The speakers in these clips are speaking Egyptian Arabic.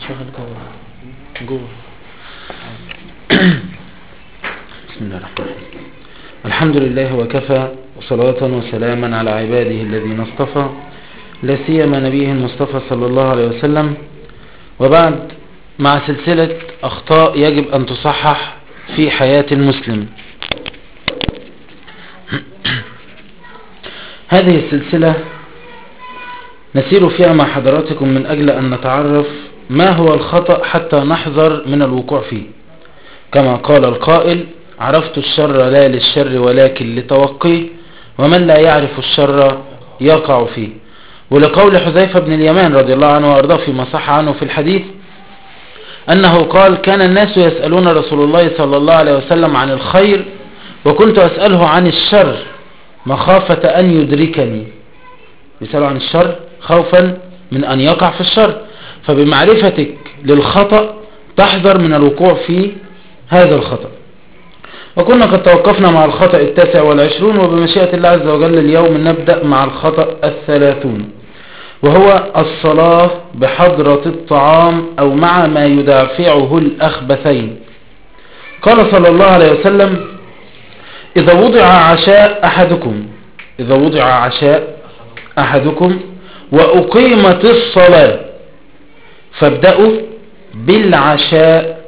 شغل جوه جوه بسم الله الرحمن الرحيم الحمد لله وكفى وصلاة وسلاما على عباده الذين اصطفى لا سيما نبيه المصطفى صلى الله عليه وسلم وبعد مع سلسلة أخطاء يجب أن تصحح في حياة المسلم هذه السلسلة نسير فيها مع حضراتكم من أجل أن نتعرف ما هو الخطأ حتى نحذر من الوقوع فيه كما قال القائل عرفت الشر لا للشر ولكن لتوقيه ومن لا يعرف الشر يقع فيه ولقول حذيفة بن اليمان رضي الله عنه وارضاه فيما صح عنه في الحديث أنه قال كان الناس يسألون رسول الله صلى الله عليه وسلم عن الخير وكنت أسأله عن الشر مخافة أن يدركني يسألوا عن الشر خوفا من أن يقع في الشر فبمعرفتك للخطأ تحذر من الوقوع في هذا الخطأ وكنا قد توقفنا مع الخطأ التاسع والعشرون وبمشيئة الله عز وجل اليوم نبدأ مع الخطأ الثلاثون وهو الصلاة بحضرة الطعام أو مع ما يدافعه الأخبثين قال صلى الله عليه وسلم إذا وضع عشاء أحدكم إذا وضع عشاء أحدكم وأقيمت الصلاة فابدأوا بالعشاء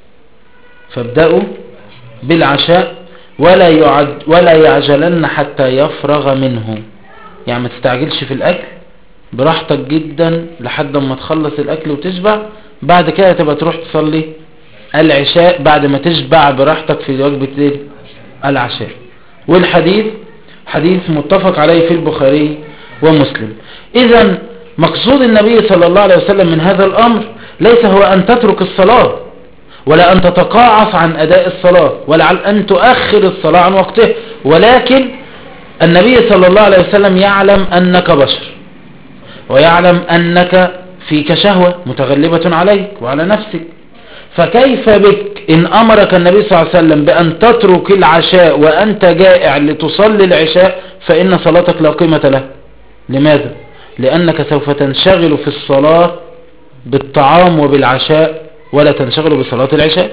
فابدأوا بالعشاء ولا يعد ولا يعجلن حتى يفرغ منه يعني ما تستعجلش في الأكل براحتك جدا لحد ما تخلص الأكل وتشبع بعد كده تبقى تروح تصلي العشاء بعد ما تشبع براحتك في وجبة العشاء والحديث حديث متفق عليه في البخاري ومسلم إذا مقصود النبي صلى الله عليه وسلم من هذا الأمر ليس هو أن تترك الصلاة ولا أن تتقاعس عن أداء الصلاة ولا أن تؤخر الصلاة عن وقته ولكن النبي صلى الله عليه وسلم يعلم أنك بشر ويعلم أنك فيك شهوة متغلبة عليك وعلى نفسك فكيف بك إن أمرك النبي صلى الله عليه وسلم بأن تترك العشاء وأنت جائع لتصلي العشاء فإن صلاتك لا قيمة له لماذا؟ لأنك سوف تنشغل في الصلاة بالطعام وبالعشاء ولا تنشغل بصلاة العشاء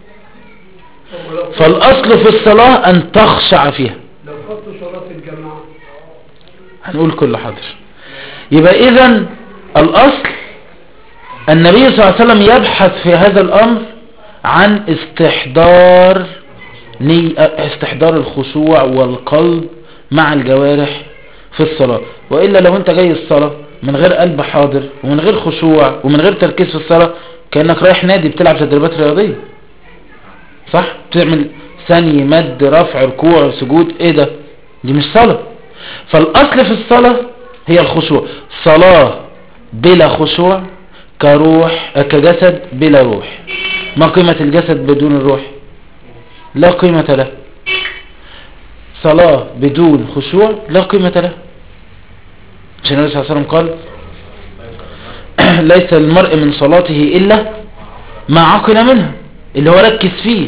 فالأصل في الصلاة أن تخشع فيها لو خدت صلاة الجماعة هنقول كل حاضر يبقى إذا الأصل النبي صلى الله عليه وسلم يبحث في هذا الأمر عن استحضار ني... استحضار الخشوع والقلب مع الجوارح في الصلاة وإلا لو أنت جاي الصلاة من غير قلب حاضر ومن غير خشوع ومن غير تركيز في الصلاة كأنك رايح نادي بتلعب تدريبات رياضية صح بتعمل ثاني مد رفع ركوع سجود ايه ده دي مش صلاة فالأصل في الصلاة هي الخشوع صلاة بلا خشوع كروح كجسد بلا روح ما قيمة الجسد بدون الروح لا قيمة له صلاة بدون خشوع لا قيمة له عشان النبي صلى الله عليه وسلم قال ليس المرء من صلاته إلا ما عقل منها اللي هو ركز فيه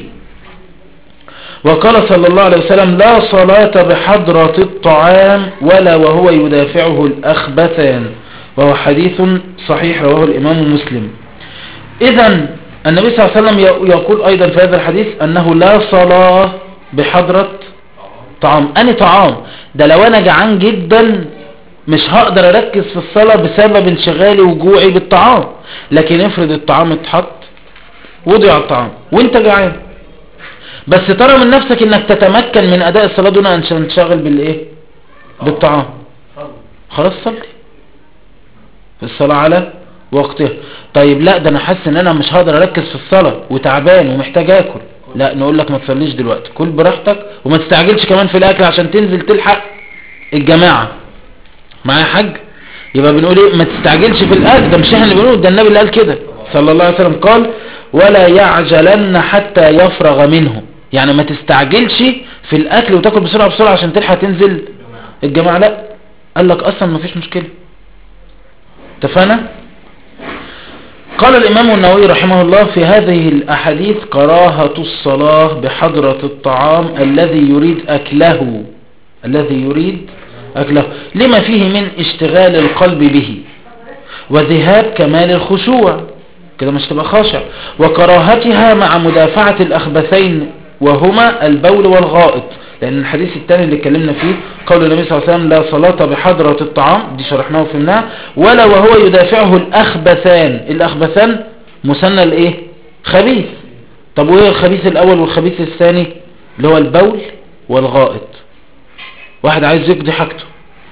وقال صلى الله عليه وسلم لا صلاة بحضرة الطعام ولا وهو يدافعه الأخبثان وهو حديث صحيح رواه الإمام مسلم إذا النبي صلى الله عليه وسلم يقول أيضا في هذا الحديث أنه لا صلاة بحضرة طعام أني طعام ده لو أنا جعان جدا مش هقدر أركز في الصلاة بسبب انشغالي وجوعي بالطعام لكن افرض الطعام اتحط وضع الطعام وانت جعان بس ترى من نفسك انك تتمكن من اداء الصلاة دون ان تنشغل بالايه بالطعام خلاص صلي الصلاة على وقتها طيب لا ده انا حاسس ان انا مش هقدر اركز في الصلاة وتعبان ومحتاج اكل لا نقول لك ما تصليش دلوقتي كل براحتك وما تستعجلش كمان في الاكل عشان تنزل تلحق الجماعة معايا حاج يبقى بنقول ايه ما تستعجلش في الاكل ده مش احنا اللي بنقول ده النبي اللي قال كده صلى الله عليه وسلم قال ولا يعجلن حتى يفرغ منه يعني ما تستعجلش في الاكل وتاكل بسرعة بسرعة عشان تلحق تنزل الجماعة لا قال لك اصلا ما فيش مشكلة اتفقنا قال الامام النووي رحمه الله في هذه الاحاديث كراهة الصلاة بحضرة الطعام الذي يريد اكله الذي يريد أكله لما فيه من اشتغال القلب به وذهاب كمال الخشوع كده مش تبقى خاشع وكراهتها مع مدافعة الأخبثين وهما البول والغائط لأن الحديث الثاني اللي اتكلمنا فيه قول النبي صلى الله عليه وسلم لا صلاة بحضرة الطعام دي شرحناه وفهمناها ولا وهو يدافعه الأخبثان الأخبثان مثنى الايه خبيث طب وايه الخبيث الأول والخبيث الثاني اللي هو البول والغائط واحد عايز يقضي حاجته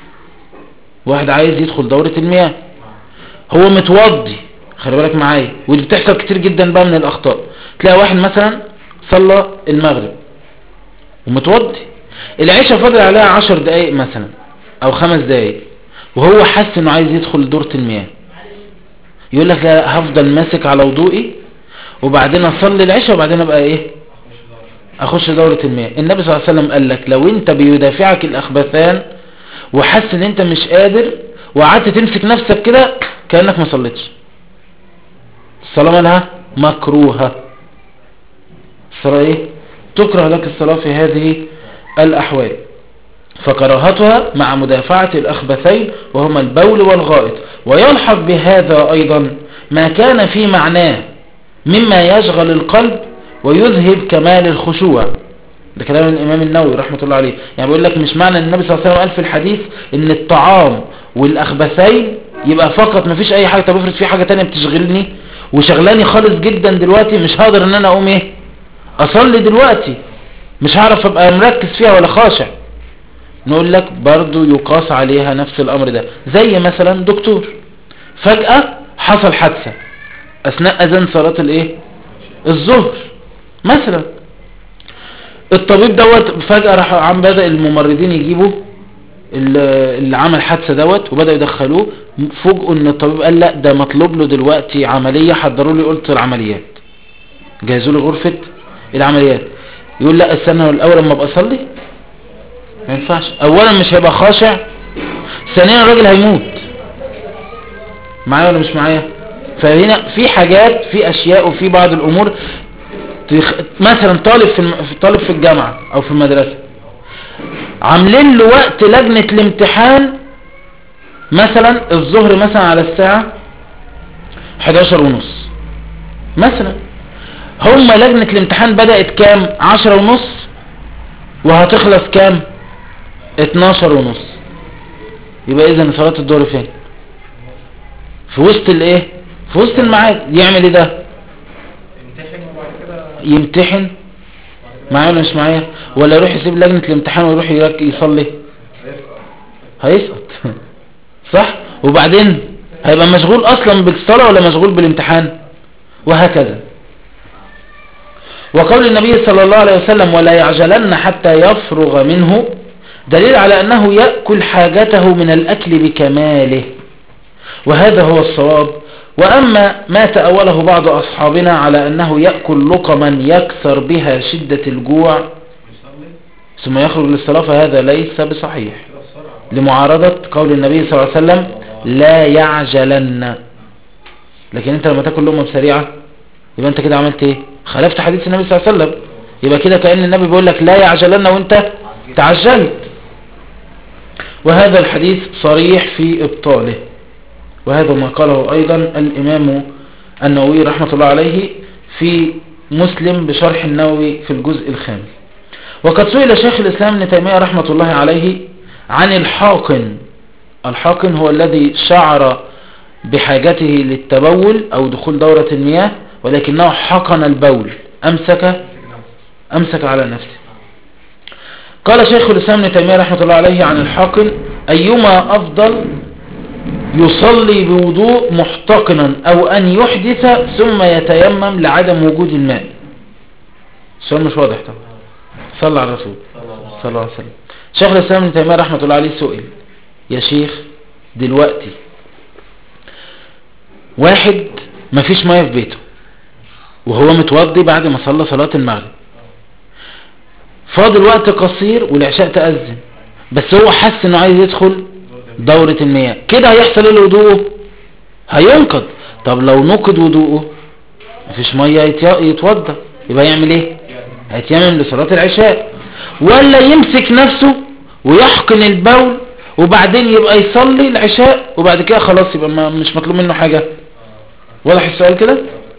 واحد عايز يدخل دورة المياه هو متوضي خلي بالك معايا ودي بتحصل كتير جدا بقى من الأخطاء تلاقي واحد مثلا صلى المغرب ومتوضي العشاء فاضل عليها عشر دقايق مثلا او خمس دقايق وهو حس انه عايز يدخل دورة المياه يقول لك لا هفضل ماسك على وضوئي وبعدين اصلي العشاء وبعدين ابقى ايه اخش دورة المياه النبي صلى الله عليه وسلم قال لك لو انت بيدافعك الاخبثان وحس ان انت مش قادر وقعدت تمسك نفسك كده كأنك ما صليتش الصلاة مالها مكروهة الصلاة ايه تكره لك الصلاة في هذه الأحوال فكراهتها مع مدافعة الأخبثين وهما البول والغائط ويلحق بهذا أيضا ما كان في معناه مما يشغل القلب ويذهب كمال الخشوع ده كلام الإمام النووي رحمة الله عليه يعني بيقول لك مش معنى النبي صلى الله عليه وسلم قال في الحديث ان الطعام والأخبثين يبقى فقط مفيش أي حاجة طب افرض في حاجة تانية بتشغلني وشغلاني خالص جدا دلوقتي مش هقدر ان انا اقوم ايه اصلي دلوقتي مش هعرف ابقى مركز فيها ولا خاشع نقول لك برضو يقاس عليها نفس الامر ده زي مثلا دكتور فجأة حصل حادثة اثناء اذان صلاة الايه الظهر مثلا الطبيب دوت فجأة راح عم بدأ الممرضين يجيبوا اللي عمل حادثة دوت وبدأوا يدخلوه فوجئوا ان الطبيب قال لا ده مطلوب له دلوقتي عملية حضروا لي قلت العمليات جهزوا لي غرفة العمليات يقول لا استنى الاول لما ابقى اصلي ما ينفعش اولا مش هيبقى خاشع ثانيا الراجل هيموت معايا ولا مش معايا فهنا في حاجات في اشياء وفي بعض الامور تخ... مثلا طالب في الم... طالب في الجامعة او في المدرسة عاملين له وقت لجنة الامتحان مثلا الظهر مثلا على الساعة 11 ونص مثلا هم لجنة الامتحان بدأت كام عشرة ونص وهتخلص كام اتناشر ونص يبقى اذا صلاة الظهر فين في وسط الايه في وسط الميعاد يعمل ايه ده يمتحن معايا ولا مش معايا ولا يروح يسيب لجنة الامتحان ويروح يصلي هيسقط صح وبعدين هيبقى مشغول اصلا بالصلاة ولا مشغول بالامتحان وهكذا وقول النبي صلى الله عليه وسلم ولا يعجلن حتى يفرغ منه دليل على أنه يأكل حاجته من الأكل بكماله وهذا هو الصواب وأما ما تأوله بعض أصحابنا على أنه يأكل لقما يكسر بها شدة الجوع ثم يخرج للصلاة فهذا ليس بصحيح لمعارضة قول النبي صلى الله عليه وسلم لا يعجلن لكن انت لما تاكل لقمة بسريعة يبقى انت كده عملت ايه خالفت حديث النبي صلى الله عليه وسلم يبقى كده كأن النبي بيقول لك لا يعجلن وانت تعجلت وهذا الحديث صريح في ابطاله وهذا ما قاله ايضا الامام النووي رحمة الله عليه في مسلم بشرح النووي في الجزء الخامس وقد سئل شيخ الاسلام ابن تيمية رحمة الله عليه عن الحاقن الحاقن هو الذي شعر بحاجته للتبول او دخول دورة المياه ولكنه حقن البول أمسك أمسك على نفسه قال شيخ الإسلام ابن تيمية رحمة الله عليه عن الحاقن أيما أفضل يصلي بوضوء محتقنا أو أن يحدث ثم يتيمم لعدم وجود الماء السؤال مش واضح طبعا صلى على الرسول صلى الله عليه وسلم شيخ الإسلام ابن تيمية رحمة الله عليه سئل يا شيخ دلوقتي واحد مفيش مية في بيته وهو متوضي بعد ما صلى صلاة المغرب فاضل وقت قصير والعشاء تأذن بس هو حس انه عايز يدخل دورة المياه كده هيحصل ايه لوضوءه هينقض طب لو نقض وضوءه مفيش مية يتوضى يبقى يعمل ايه هيتيمم لصلاة العشاء ولا يمسك نفسه ويحقن البول وبعدين يبقى يصلي العشاء وبعد كده خلاص يبقى ما مش مطلوب منه حاجة واضح السؤال كده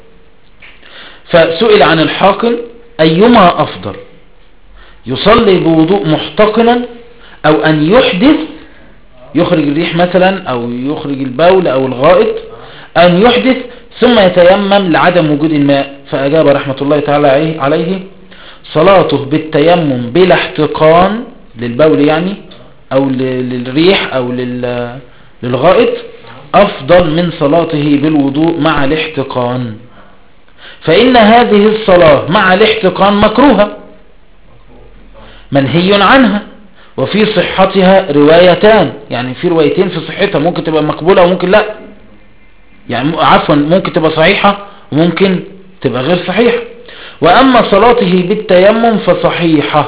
فسئل عن الحاقن أيما أفضل يصلي بوضوء محتقنا أو أن يحدث يخرج الريح مثلا أو يخرج البول أو الغائط أن يحدث ثم يتيمم لعدم وجود الماء فأجاب رحمة الله تعالى عليه- عليه صلاته بالتيمم بلا احتقان للبول يعني أو ل- للريح أو لل- للغائط أفضل من صلاته بالوضوء مع الاحتقان فإن هذه الصلاة مع الاحتقان مكروهة منهي عنها وفي صحتها روايتان يعني في روايتين في صحتها ممكن تبقى مقبولة وممكن لا يعني م- عفوا ممكن تبقى صحيحة وممكن تبقى غير صحيحة وأما صلاته بالتيمم فصحيحة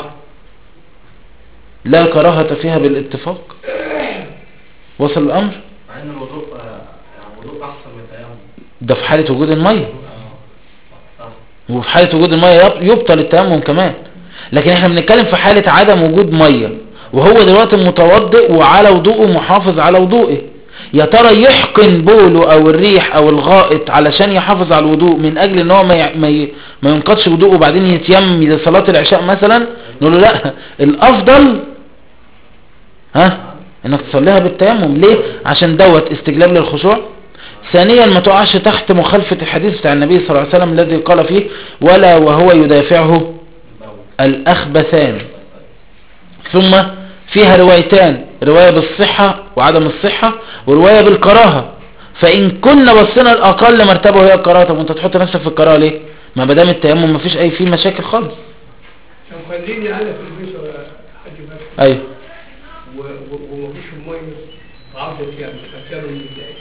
لا كراهة فيها بالاتفاق وصل الأمر مع ان الوضوء آه، يعني الوضوء احسن من التيمم ده في حالة وجود المية اه صح وفي حالة وجود المية يب- يبطل التيمم كمان لكن احنا بنتكلم في حالة عدم وجود مية وهو دلوقتي متوضئ وعلى وضوءه محافظ على وضوءه يا ترى يحقن بوله او الريح او الغائط علشان يحافظ على الوضوء من اجل ان هو ما ي- ما, ي... ما ينقضش وضوءه وبعدين يتيمم لصلاة العشاء مثلا نقول له لا الافضل ها انك تصليها بالتيمم ليه عشان دوت استجلاب للخشوع ثانيا ما تقعش تحت مخالفة الحديث بتاع النبي صلى الله عليه وسلم الذي قال فيه ولا وهو يدافعه البول الأخبثان ثم فيها روايتان رواية بالصحة وعدم الصحة ورواية بالكراهة فإن كنا بصينا الأقل مرتبة وهي الكراهة طب وانت تحط نفسك في الكراهة ليه ما بدام التيمم ما فيش أي فيه مشاكل خالص طب خليني انا في البيت يا حاج بس أيوه و- و- ومفيش ميه عرضت يعني اتكلم ازاي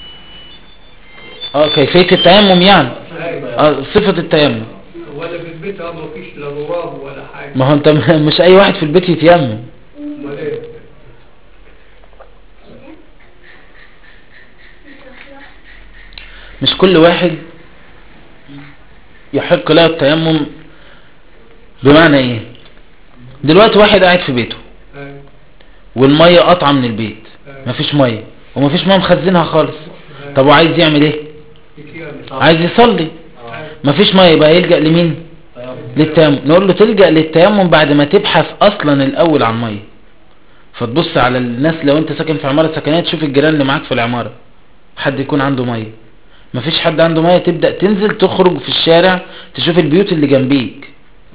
اه كيفية التيمم يعني أيوة. اه صفة التيمم ولا في البيت اه مفيش لا غراب ولا حاجه ما هو انت م- مش أي واحد في البيت يتيمم امال ايه مش كل واحد يحق له التيمم بمعنى ايه دلوقتي واحد قاعد في بيته أيوة. والمية قطعة من البيت أيوة. مفيش مية ومفيش مية مخزنها خالص طب وعايز يعمل ايه يتيمم. عايز يصلي أيوة. مفيش مية يبقى يلجأ لمين تيمم للتيمم نقول له تلجأ للتيمم بعد ما تبحث اصلا الاول عن مية فتبص على الناس لو انت ساكن في عمارة سكنية تشوف الجيران اللي معاك في العمارة حد يكون عنده مية مفيش حد عنده مية تبدأ تنزل تخرج في الشارع تشوف البيوت اللي جنبيك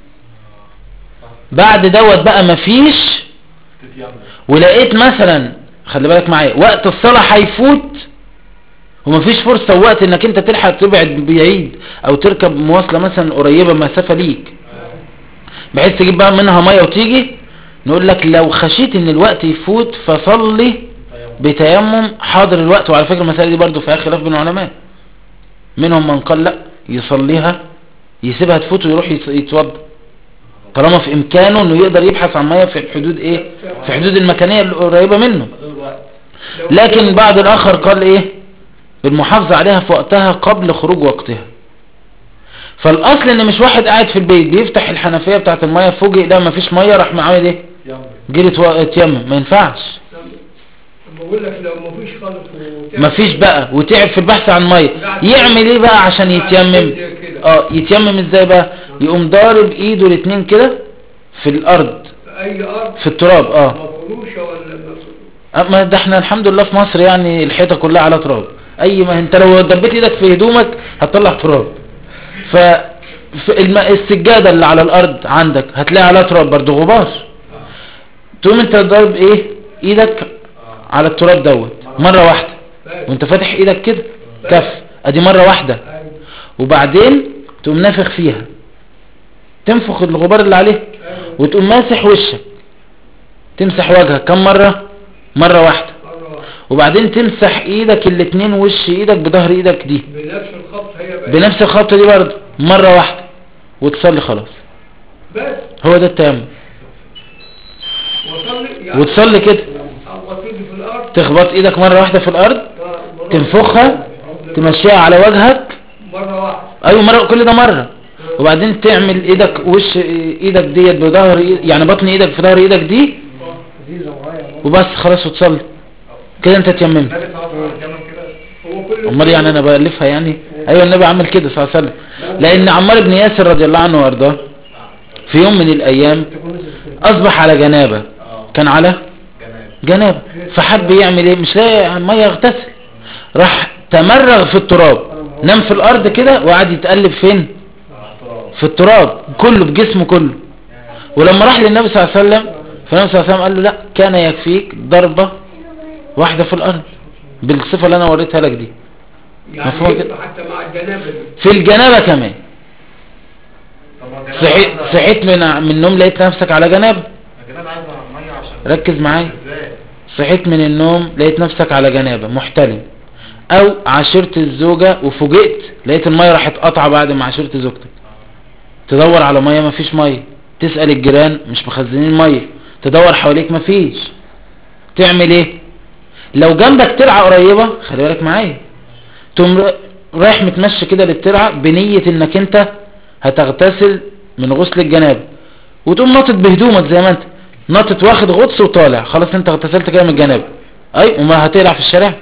بعد دوت بقى مفيش تتيمم ولقيت مثلا خلي بالك معايا وقت الصلاة هيفوت ومفيش فرصة وقت انك انت تلحق تبعد بعيد او تركب مواصلة مثلا قريبة مسافة ليك بحيث تجيب بقى منها مية وتيجي نقول لك لو خشيت ان الوقت يفوت فصلي تيمم بتيمم حاضر الوقت وعلى فكرة المسألة دي برضو فيها خلاف بين العلماء منهم من قال لا يصليها يسيبها تفوت ويروح يت- يتوضا طالما في امكانه انه يقدر يبحث عن ميه في الحدود ايه في حدود المكانية القريبة منه فضل الوقت لو- لكن بعض الاخر قال ايه المحافظة عليها في وقتها قبل خروج وقتها فالاصل ان مش واحد قاعد في البيت بيفتح الحنفية بتاعت المية فوجئ ده مفيش مية راح عامل ايه تيمم جري تو- اتيمم ما ينفعش طب بقول لك لو مفيش خالص وتعمل- مفيش بقى وتعب في البحث عن ميه يعمل ايه بقى عشان يتيمم كده. اه يتيمم ازاي بقى يقوم ضارب ايده الاتنين كده في الارض في اي ارض في التراب اه مفروشه ولا مفروشه اما ده احنا الحمد لله في مصر يعني الحيطه كلها على تراب اي ما انت لو دبيت ايدك في هدومك هتطلع تراب ف في الم... السجاده اللي على الارض عندك هتلاقي عليها تراب برضه غبار تقوم انت ضارب ايه ايدك على التراب دوت مره واحده فاهم؟ وانت فاتح ايدك كده كف ادي مره واحده أيوة. وبعدين تقوم نافخ فيها تنفخ الغبار اللي عليه أيوة. وتقوم ماسح وشك تمسح وجهك كم مرة مرة واحدة مرة واحدة. وبعدين تمسح ايدك الاتنين وش ايدك بظهر ايدك دي بنفس الخط هي بقى بنفس الخطة دي برضه مرة واحدة وتصلي خلاص بس هو ده التيمم وصلي يعني وتصلي كده اغطيني في الارض تخبط ايدك مرة واحدة في الارض مرة- تنفخها تمشيها على وجهك مرة واحدة ايوه مرة كل ده مرة وبعدين تعمل ايدك وش ايدك ديت بظهر إيد- يعني بطن ايدك في ظهر ايدك دي وبس خلاص وتصلي كده انت تيممت النبي صلى الله عليه وسلم كده هو كل امال يعني انا بألفها يعني ايوه النبي عمل كده صلى الله عليه وسلم لان عمار بن ياسر رضي الله عنه وارضاه في يوم من الايام اصبح على جنابه اه كان على جناب جنابه فحب يعمل ايه مش لاقي ميه يغتسل راح تمرغ في التراب نام في الارض كده وقعد يتقلب فين اعتراض في التراب كله بجسمه كله ولما راح للنبي صلى الله عليه وسلم فالنبي صلى الله عليه وسلم قال له لا كان يكفيك ضربة واحدة في الأرض بالصفة اللي أنا وريتها لك دي يعني مفهوم كده؟ ينفع حتى مع الجنابه دي في الجنابة كمان طب ما الجناب صحيت, عايزة- صحيت من من النوم لقيت نفسك على جنابة الجناب عايزة مية عشان ركز معايا ازاي صحيت من النوم لقيت نفسك على جنابة محتلم أو عاشرت الزوجة وفوجئت لقيت المية راحت قطعة بعد ما عاشرت زوجتك تدور على مية مفيش مية تسأل الجيران مش مخزنين مية تدور حواليك مفيش تعمل ايه لو جنبك ترعة قريبة خلي بالك معايا تقوم ر- رايح متمشي كده للترعة بنية انك انت هتغتسل من غسل الجنابة وتقوم ناطط بهدومك زي ما انت ناطط واخد غطس وطالع خلاص انت اغتسلت كده من الجنابة اي وما هتقلع في الشارع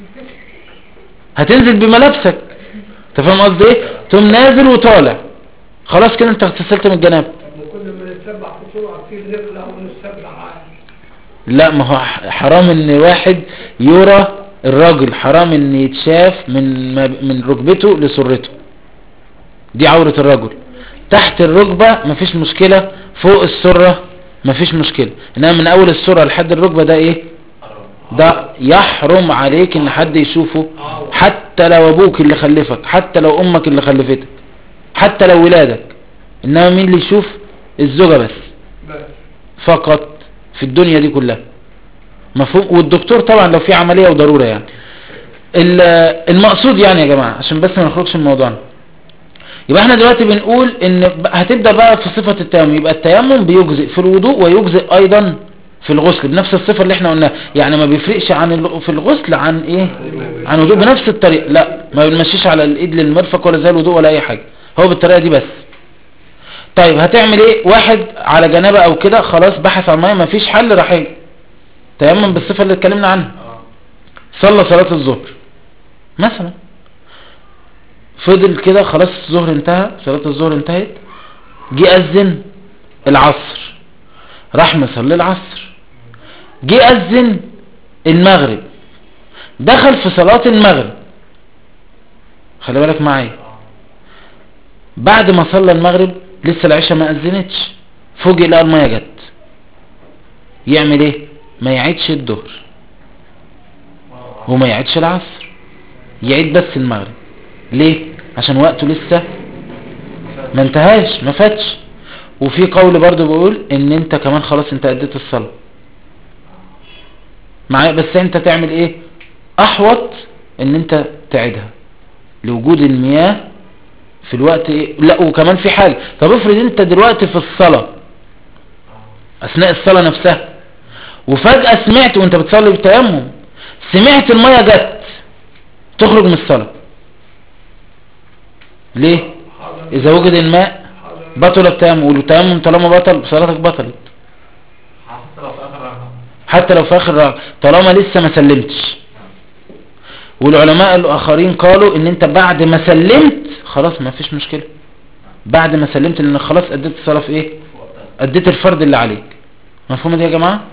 هتنزل بملابسك انت فاهم قصدي ايه تقوم نازل وطالع خلاص كده انت اغتسلت من الجنابة طب ما كنا بنتسبح بسرعه كتير نقلع ونستبح عادي لا ما هو ح- حرام ان واحد يرى الرجل حرام ان يتشاف من ما- من ركبته لسرته دي عورة الرجل تحت الركبة مفيش مشكلة فوق السرة مفيش مشكلة انما من اول السرة لحد الركبة ده ايه حرام ده يحرم عليك ان حد يشوفه حتى لو ابوك اللي خلفك حتى لو امك اللي خلفتك حتى لو ولادك انما مين اللي يشوف الزوجة بس بس فقط في الدنيا دي كلها مفهوم والدكتور طبعا لو في عملية وضرورة يعني ال- المقصود يعني يا جماعة عشان بس ما نخرجش من موضوعنا يبقى احنا دلوقتي بنقول ان ب- هتبدأ بقى في صفة التيمم يبقى التيمم بيجزئ في الوضوء ويجزئ ايضا في الغسل بنفس الصفة اللي احنا قلناها يعني ما بيفرقش عن ال- في الغسل عن ايه عن الوضوء بنفس الطريقة لا ما بنمشيش على الايد للمرفق ولا زي الوضوء ولا اي حاجة هو بالطريقة دي بس طيب هتعمل ايه واحد على جنابه او كده خلاص بحث عن ميه مفيش حل راح ايه تيمم بالصفه اللي اتكلمنا عنها اه صلى صلاه الظهر مثلا فضل كده خلاص الظهر انتهى صلاه الظهر انتهت جه اذن العصر راح مصلي العصر جه اذن المغرب دخل في صلاه المغرب خلي بالك معايا بعد ما صلى المغرب لسه العشاء ما اذنتش فوجئ لقى الميه جت يعمل ايه ما يعيدش الظهر وما يعيدش العصر يعيد بس المغرب ليه عشان وقته لسه ما انتهاش ما فاتش وفي قول برضو بيقول ان انت كمان خلاص انت اديت الصلاة معايا بس انت تعمل ايه احوط ان انت تعيدها لوجود المياه في الوقت ايه لا وكمان في حاجة طب افرض انت دلوقتي في الصلاة اثناء الصلاة نفسها وفجأة سمعت وانت بتصلي بالتيمم سمعت المية جت تخرج من الصلاة ليه حاضر اذا وجد الماء حاضر بطل التيمم والتيمم طالما بطل صلاتك بطلت حتى لو في اخر ركعة حتى لو في اخر ركعة طالما لسه ما سلمتش والعلماء الاخرين قالوا ان انت بعد ما سلمت خلاص ما فيش مشكلة بعد ما سلمت لان خلاص اديت الصلاة في ايه في وقتها اديت الفرض اللي عليك مفهوم دي يا جماعة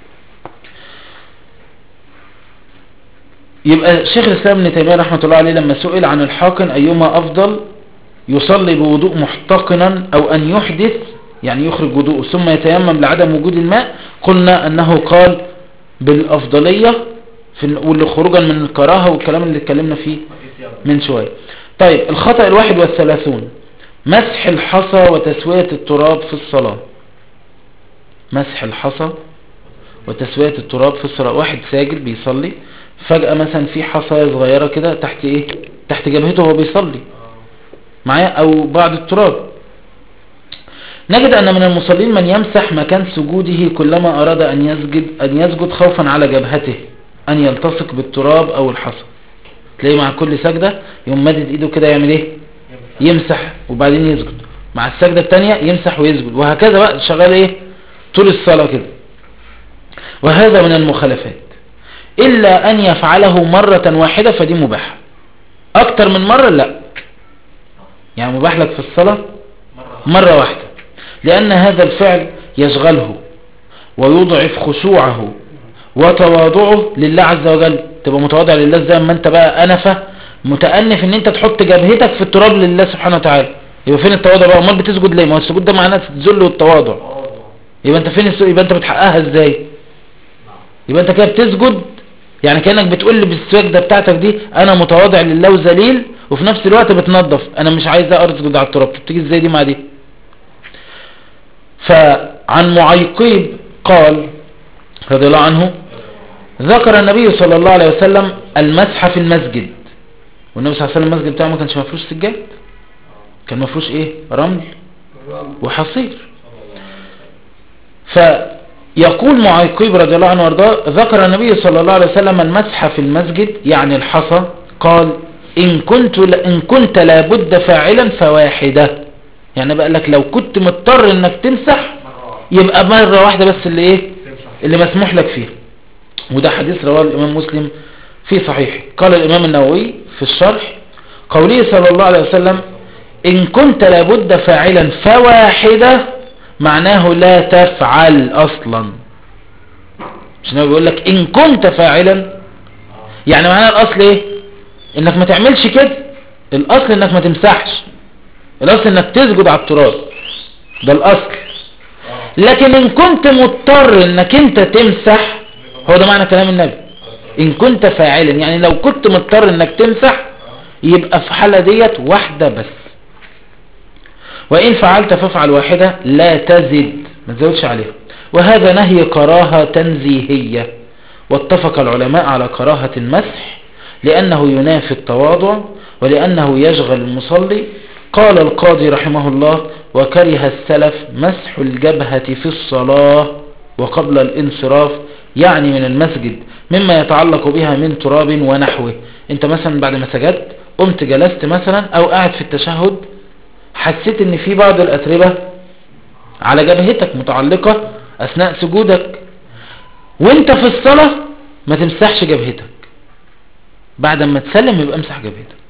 يبقى شيخ الاسلام ابن تيمية رحمة الله عليه لما سئل عن الحاقن ايهما افضل يصلي بوضوء محتقنا او ان يحدث يعني يخرج وضوءه ثم يتيمم لعدم وجود الماء قلنا انه قال بالافضلية في ال- واللي خروجا من الكراهة والكلام اللي اتكلمنا فيه ما في صيام من شوية طيب الخطأ الواحد والثلاثون مسح الحصى وتسوية التراب في الصلاة مسح الحصى وتسوية التراب في الصلاة واحد ساجد بيصلي فجأة مثلا في حصى صغيرة كده تحت ايه تحت جبهته وهو بيصلي معايا او بعض التراب نجد ان من المصلين من يمسح مكان سجوده كلما اراد ان يسجد ان يسجد خوفا على جبهته ان يلتصق بالتراب او الحصى تلاقيه مع كل سجدة يقوم مادد ايده كده يعمل ايه يمسح وبعدين يسجد مع السجدة التانية يمسح ويسجد وهكذا بقى شغال ايه طول الصلاة كده وهذا من المخالفات إلا أن يفعله مرة واحدة فدي مباحة اكتر من مرة لا يعني مباح لك في الصلاة مرة مرة واحدة لأن هذا الفعل يشغله ويضعف خشوعه وتواضعه لله عز وجل تبقى متواضع لله زي ما انت بقى أنفة متأنف ان انت تحط جبهتك في التراب لله سبحانه وتعالى يبقى فين التواضع بقى امال بتسجد ليه ما هو السجود ده معناه الذل والتواضع يبقى انت فين الس... يبقى انت بتحققها ازاي يبقى انت كده بتسجد يعني كأنك بتقول لي بالسجدة بتاعتك دي انا متواضع لله وذليل وفي نفس الوقت بتنظف انا مش عايز اسجد على التراب بتيجي ازاي دي مع دي فعن معيقيب قال رضي الله عنه ذكر النبي صلى الله عليه وسلم المسح في المسجد والنبي صلى الله عليه وسلم المسجد بتاعه ما كانش مفروش سجاد كان مفروش ايه رمل الرمل وحصير فيقول معيقيب رضي الله عنه وارضاه ذكر النبي صلى الله عليه وسلم المسح في المسجد يعني الحصى قال إن كنت, إن كنت لابد فاعلا فواحدة يعني بقى لك لو كنت مضطر انك تمسح مرة يبقى مرة واحدة بس اللي ايه تمسح اللي مسموح لك فيه وده حديث رواه الإمام مسلم في صحيح قال الإمام النووي في الشرح قوله صلى الله عليه وسلم إن كنت لابد فاعلا فواحدة معناه لا تفعل أصلا مش النبي بيقول لك إن كنت فاعلا يعني معناه الأصل إيه إنك ما تعملش كده الأصل إنك ما تمسحش الأصل إنك تسجد على التراب ده الأصل لكن ان كنت مضطر انك انت تمسح هو ده معنى كلام النبي ان كنت فاعلا يعني لو كنت مضطر انك تمسح يبقى في حالة ديت واحدة بس وان فعلت فافعل واحدة لا تزد ما تزودش عليها وهذا نهي كراهة تنزيهية واتفق العلماء على كراهة المسح لأنه ينافي التواضع ولأنه يشغل المصلي قال القاضي رحمه الله وكره السلف مسح الجبهة في الصلاة وقبل الانصراف يعني من المسجد مما يتعلق بها من تراب ونحوه انت مثلا بعد ما سجدت قمت جلست مثلا او قاعد في التشهد حسيت ان في بعض الاتربة على جبهتك متعلقة اثناء سجودك وانت في الصلاة ما تمسحش جبهتك بعد ما تسلم يبقى امسح جبهتك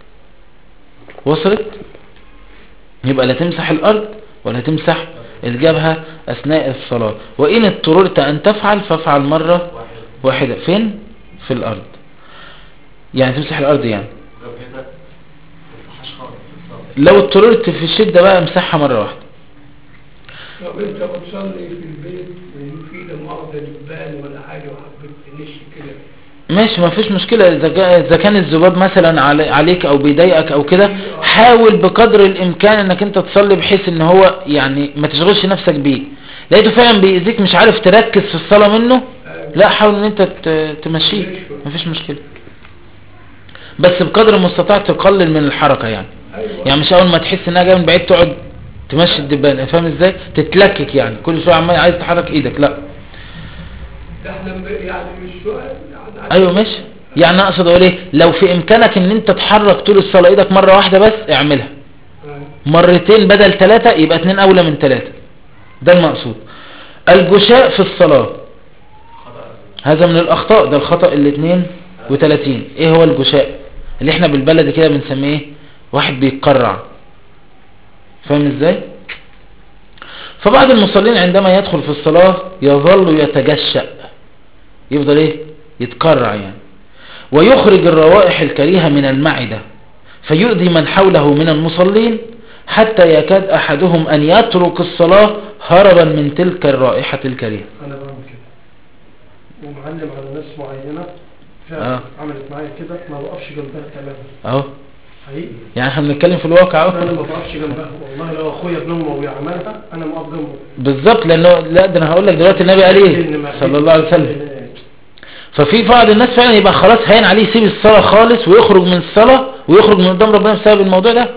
وصلت يبقى لا تمسح الارض ولا تمسح الجبهة اثناء الصلاة وان اضطررت ان تفعل فافعل مرة واحدة فين في الارض يعني تمسح الارض يعني جبهتك ما تمسحهاش خالص في الصلاة. لو اضطررت في الشدة بقى امسحها مرة واحدة لو انت بتصلي في البيت وفي لا مؤاخذة دبان ولا حاجة وحبيت تنش كده ماشي ما فيش مشكلة إذا جا- إذا كان الذباب مثلا علي- عليك أو بيضايقك أو كده حاول بقدر الإمكان إنك أنت تصلي بحيث إن هو يعني ما تشغلش نفسك بيه لقيته فعلا بيأذيك مش عارف تركز في الصلاة منه لا حاول إن أنت ت- تمشيه ما فيش مشكلة بس بقدر المستطاع تقلل من الحركة يعني ايوه يعني مش أول ما تحس إنها جاية من بعيد تقعد تمشي الدبان فاهم إزاي تتلكك يعني كل شوية عمال عايز تحرك إيدك لا ده احنا ب- يعني مش سؤال يعني ايوه ماشي يعني أنا اقصد اقول ايه لو في امكانك ان انت تحرك طول الصلاة ايدك مرة واحدة بس اعملها أيوة. مرتين بدل ثلاثة يبقى اتنين اولى من ثلاثة ده المقصود الجشاء في الصلاة خطأ هذا من الاخطاء ده الخطأ الاثنين وثلاثين ايه هو الجشاء اللي احنا بالبلد كده بنسميه ايه؟ واحد بيتقرع فاهم ازاي فبعض المصلين عندما يدخل في الصلاة يظل يتجشأ يفضل ايه يتقرع يعني ويخرج الروائح الكريهة من المعدة فيؤذي من حوله من المصلين حتى يكاد أحدهم أن يترك الصلاة هربا من تلك الرائحة الكريهة انا بعمل كده ومعلم على ناس معينة آه. فعلا عملت معايا كده ما بقفش جنبها تماما اهو حقيقي يعني احنا بنتكلم في الواقع انا اهو ما بقفش جنبها والله لو اخويا ابن امه ويعملها انا ما اقف جنبه بالظبط لانه لا ده انا هقول لك دلوقتي النبي قال ايه لأن ما صلى فيش- الله عليه وسلم ففي بعض الناس فعلا يبقى خلاص هين عليه يسيب الصلاة خالص ويخرج من الصلاة ويخرج من قدام ربنا بسبب الموضوع ده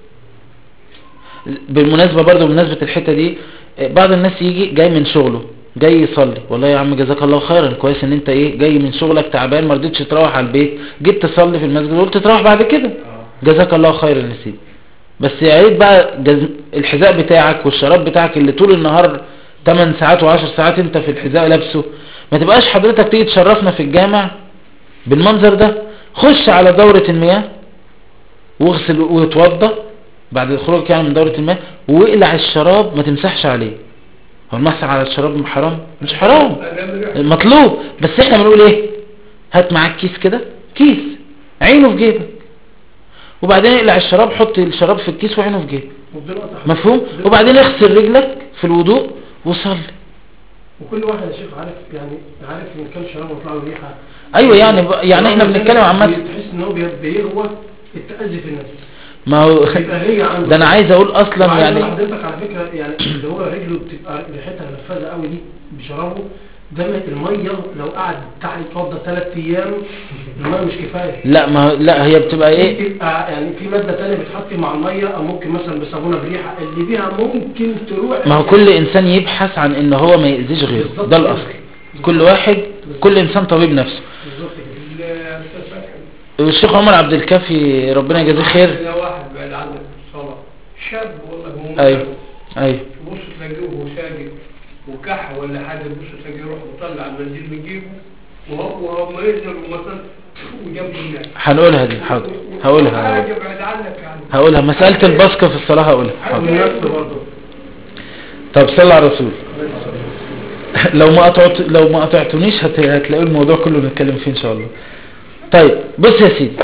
بالمناسبة برضو بمناسبة الحتة دي بعض الناس يجي جاي من شغله جاي يصلي والله يا عم جزاك الله خيرا كويس ان انت ايه جاي من شغلك تعبان ما رضيتش تروح على البيت جيت تصلي في المسجد وقلت تروح بعد كده جزاك الله خيرا يا سيدي بس يا ريت بقى جز... الحذاء بتاعك والشراب بتاعك اللي طول النهار 8 ساعات و10 ساعات انت في الحذاء لابسه ما تبقاش حضرتك تيجي تشرفنا في الجامع بالمنظر ده خش على دورة المياه واغسل واتوضى بعد الخروج يعني من دورة الماء واقلع الشراب ما تمسحش عليه هو المسح على الشراب حرام مش حرام مطلوب بس احنا بنقول ايه هات معاك كيس كده كيس عينه في جيبك وبعدين اقلع الشراب حط الشراب في الكيس وعينه في جيبك ودلوقتي مفهوم وبعدين اغسل رجلك في الوضوء وصلي وكل واحد يا شيخ عارف يعني عارف ان كام شراب ويطلع له ريحه ايوه يعني ب- يعني احنا بنتكلم عن مثل تحس ان هو بي- بيغوى التأذي في النفس ما هو يبقى هي عنده ده انا عايز اقول اصلا وعايز أقول يعني لحضرتك على فكره يعني اللي هو رجله بتبقى ريحتها نفاذه قوي دي بشرابه ده الميه لو قعد بتاع يتوضى ثلاث ايام الميه مش كفايه لا ما هو- لا هي بتبقى ايه بتبقى يعني في ماده ثانيه بتحط مع الميه او ممكن مثلا بصابونه بريحه اللي بيها ممكن تروح ما هو كل انسان يبحث عن ان هو ما يأذيش غيره بالظبط ده كده. الاصل كل واحد كل انسان طبيب نفسه بالظبط كده الأستاذ فتحي والشيخ عمر عبد الكافي ربنا يجازيه خير ده واحد بعد عنك في الصلاة شاب والله هو ايوه مثلا ايوه تبص تلاقيه وهو ساجد وكح ولا حاجة تبص تلاقيه يروح مطلع المنديل من جيبه وهو وهو ما ينزل ومثلا وجنب الناس هنقولها دي حاضر هقولها هقولها. حاجة بعد عنك يعني هقولها مسألة البصقة في الصلاة هقولها حاضر والنفس برضه طب صلى على الرسول لو ما قطعت لو ما قطعتونيش هت... هتلاقوا الموضوع كله نتكلم فيه ان شاء الله طيب بص يا سيدي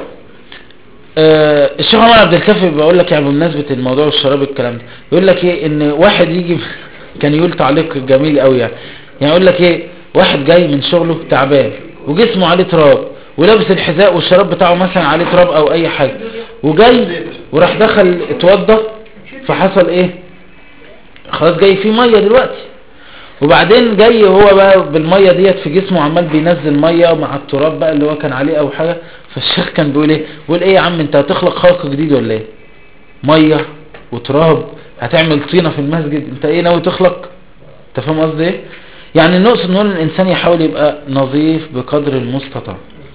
آه الشيخ عمر عبد الكافي بيقول لك يعني بمناسبة الموضوع والشراب الكلام ده يقول لك ايه ان واحد يجي كان يقول تعليق جميل قوي يعني يعني يقول لك ايه واحد جاي من شغله تعبان وجسمه عليه تراب ولابس الحذاء والشراب بتاعه مثلا عليه تراب او اي حاجة وجاي وراح دخل اتوضى فحصل ايه خلاص جاي فيه مية دلوقتي وبعدين جاي هو بقى بالمية ديت في جسمه عمال بينزل مية مع التراب بقى اللي هو كان عليه او حاجة فالشيخ كان بيقول ايه بيقول ايه يا عم انت هتخلق خلق جديد ولا ايه مية وتراب هتعمل طينة في المسجد انت ايه ناوي تخلق انت فاهم قصدي ايه يعني نقصد نقول الانسان يحاول يبقى نظيف بقدر المستطاع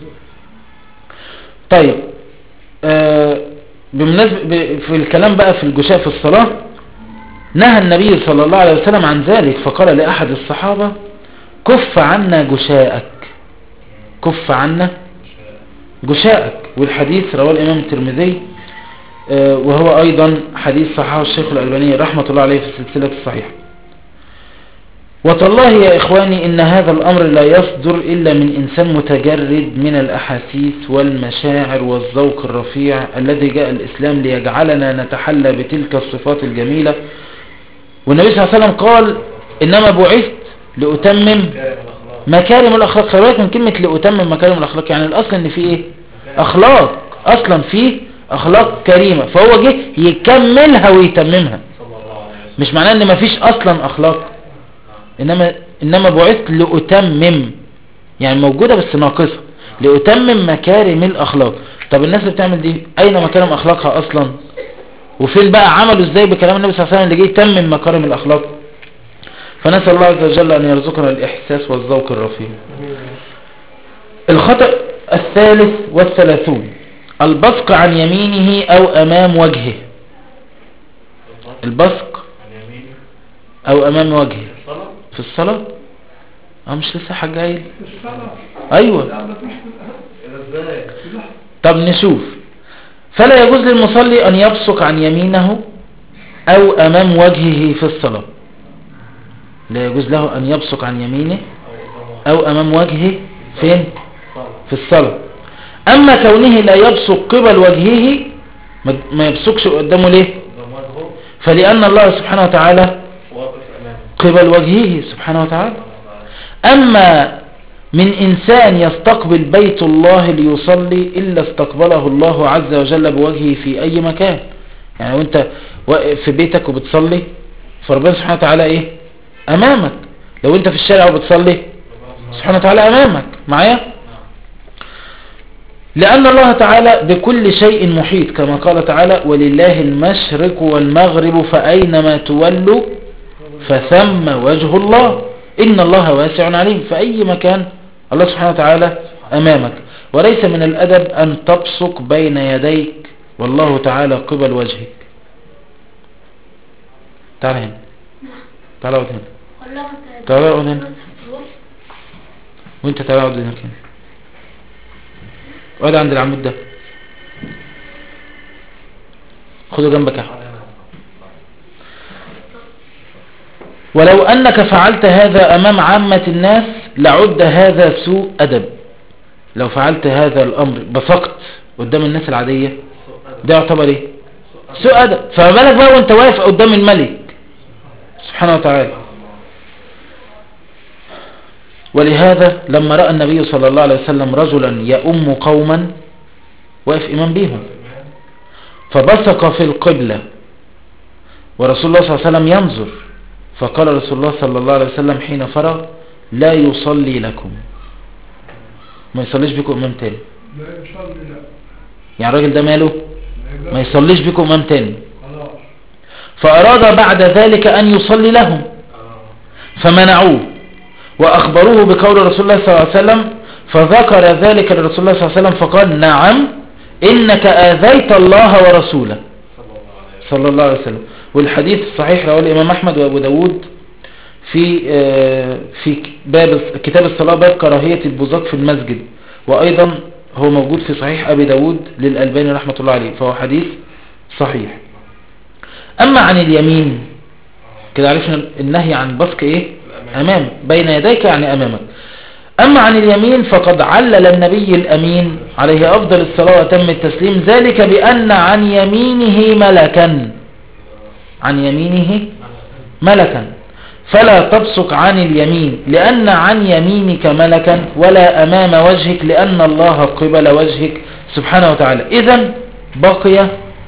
طيب آه بمناسبة ب- في الكلام بقى في الجشاء في الصلاة نهى النبي صلى الله عليه وسلم عن ذلك فقال لأحد الصحابة كف عنا جشاءك كف عنا جشاءك والحديث رواه الإمام الترمذي آه، وهو أيضا حديث صححه الشيخ الألباني رحمة الله عليه في السلسلة الصحيحة وتالله يا إخواني إن هذا الأمر لا يصدر إلا من إنسان متجرد من الأحاسيس والمشاعر والذوق الرفيع الذي جاء الإسلام ليجعلنا نتحلى بتلك الصفات الجميلة والنبي صلى الله عليه وسلم قال إنما بعثت لأتمم مكارم الأخلاق خلي بالك من كلمة لأتمم مكارم الأخلاق يعني الأصل إن في إيه أخلاق أصلا في أخلاق كريمة فهو جه يكملها ويتممها صلى الله عليه وسلم مش معناه ان مفيش اصلا اخلاق انما انما بعثت لاتمم يعني موجودة بس ناقصة لاتمم مكارم الاخلاق طب الناس اللي بتعمل دي اين مكارم اخلاقها اصلا وفين بقى عملوا ازاي بكلام النبي صلى الله عليه وسلم اللي جه يتمم مكارم الاخلاق فنسأل الله عز وجل ان يرزقنا الاحساس والذوق الرفيع الخطأ الثالث والثلاثون البصق عن يمينه او امام وجهه البصق عن يمينه او امام وجهه الصلاة في الصلاة اه مش لسه حاجة قايل في الصلاة ايوه لا ما فيش ازاي طب نشوف فلا يجوز للمصلي ان يبصق عن يمينه او امام وجهه في الصلاة لا يجوز له ان يبصق عن يمينه او او امام وجهه فين صلاة في الصلاة اما كونه لا يبصق قبل وجهه ما- ما يبصقش قدامه ليه قدام وجهه فلان الله سبحانه وتعالى واقف امامه قبل وجهه سبحانه وتعالى أما من إنسان يستقبل بيت الله ليصلي إلا استقبله الله عز وجل بوجهه في أي مكان يعني وانت واقف في بيتك وبتصلي فربنا سبحانه وتعالى إيه أمامك لو انت في الشارع وبتصلي سبحانه وتعالى أمامك معايا لأن الله تعالى بكل شيء محيط كما قال تعالى ولله المشرق والمغرب فأينما تولوا فثم وجه الله إن الله واسع عليم في أي مكان الله سبحانه وتعالى أمامك وليس من الأدب أن تبصق بين يديك والله تعالى قبل وجهك تعال هنا تعال اقعد هنا تعال اقعد هنا وانت تعال اقعد هنا كده اقعد عند العمود ده خدوا جنبك احمد ولو أنك فعلت هذا أمام عامة الناس لعد هذا سوء أدب لو فعلت هذا الأمر بصقت قدام الناس العادية ده يعتبر ايه سوء أدب فما بالك بقى وانت واقف قدام الملك سبحانه وتعالى ولهذا لما رأى النبي صلى الله عليه وسلم رجلا يؤم قوما واقف إمام بيهم فبصق في القبلة ورسول الله صلى الله عليه وسلم ينظر فقال رسول الله صلى الله عليه وسلم حين فرغ لا يصلي لكم ما يصليش بكم امام تاني لا يصلي لا يعني الراجل ده ماله ما يصليش بكم امام تاني خلاص فأراد بعد ذلك أن يصلي لهم فمنعوه وأخبروه بقول رسول الله صلى الله عليه وسلم فذكر ذلك لرسول الله صلى الله عليه وسلم فقال نعم إنك آذيت الله ورسوله صلى الله عليه وسلم والحديث الصحيح رواه الإمام أحمد وأبو داود في آه، في باب كتاب الصلاة باب كراهية البزاق في المسجد وأيضا هو موجود في صحيح أبي داود للألباني رحمة الله عليه فهو حديث صحيح أما عن اليمين كده عرفنا النهي عن بصق إيه أمام بين يديك يعني أمامك أما عن اليمين فقد علل النبي الأمين عليه أفضل الصلاة وتم التسليم ذلك بأن عن يمينه ملكا عن يمينه ملكا فلا تبصق عن اليمين لأن عن يمينك ملكا ولا أمام وجهك لأن الله قبل وجهك سبحانه وتعالى إذا بقي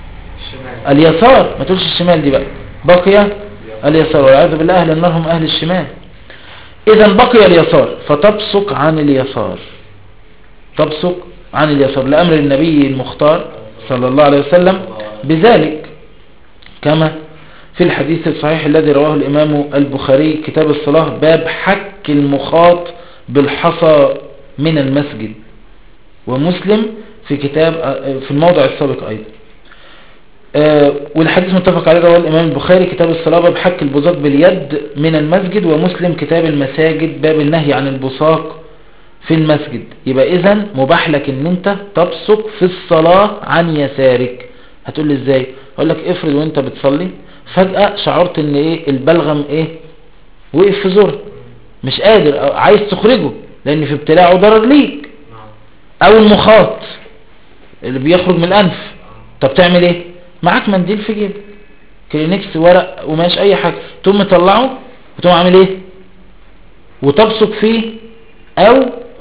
اليسار ما تقولش الشمال دي بقى بقي اليسار والعياذ بالله أهل النار هم أهل الشمال إذا بقي اليسار فتبصق عن اليسار تبصق عن اليسار لأمر النبي المختار صلى الله عليه وسلم بذلك كما في الحديث الصحيح الذي رواه الإمام البخاري كتاب الصلاة باب حك المخاط بالحصى من المسجد ومسلم في كتاب في الموضع السابق أيضا آه، والحديث متفق عليه رواه الإمام البخاري كتاب الصلاة باب حك البزاق باليد من المسجد ومسلم كتاب المساجد باب النهي عن البصاق في المسجد يبقى إذن مباح لك ان انت تبصق في الصلاة عن يسارك هتقول لي ازاي اقول لك افرض وانت بتصلي فجأة شعرت ان ايه البلغم ايه وقف في زورك مش قادر أو عايز تخرجه لان في ابتلاعه ضرر ليك او المخاط اللي بيخرج من الانف طب تعمل ايه معاك منديل في جيبك كلينكس ورق قماش اي حاجة تقوم مطلعه وتقوم عامل ايه وتبصق فيه او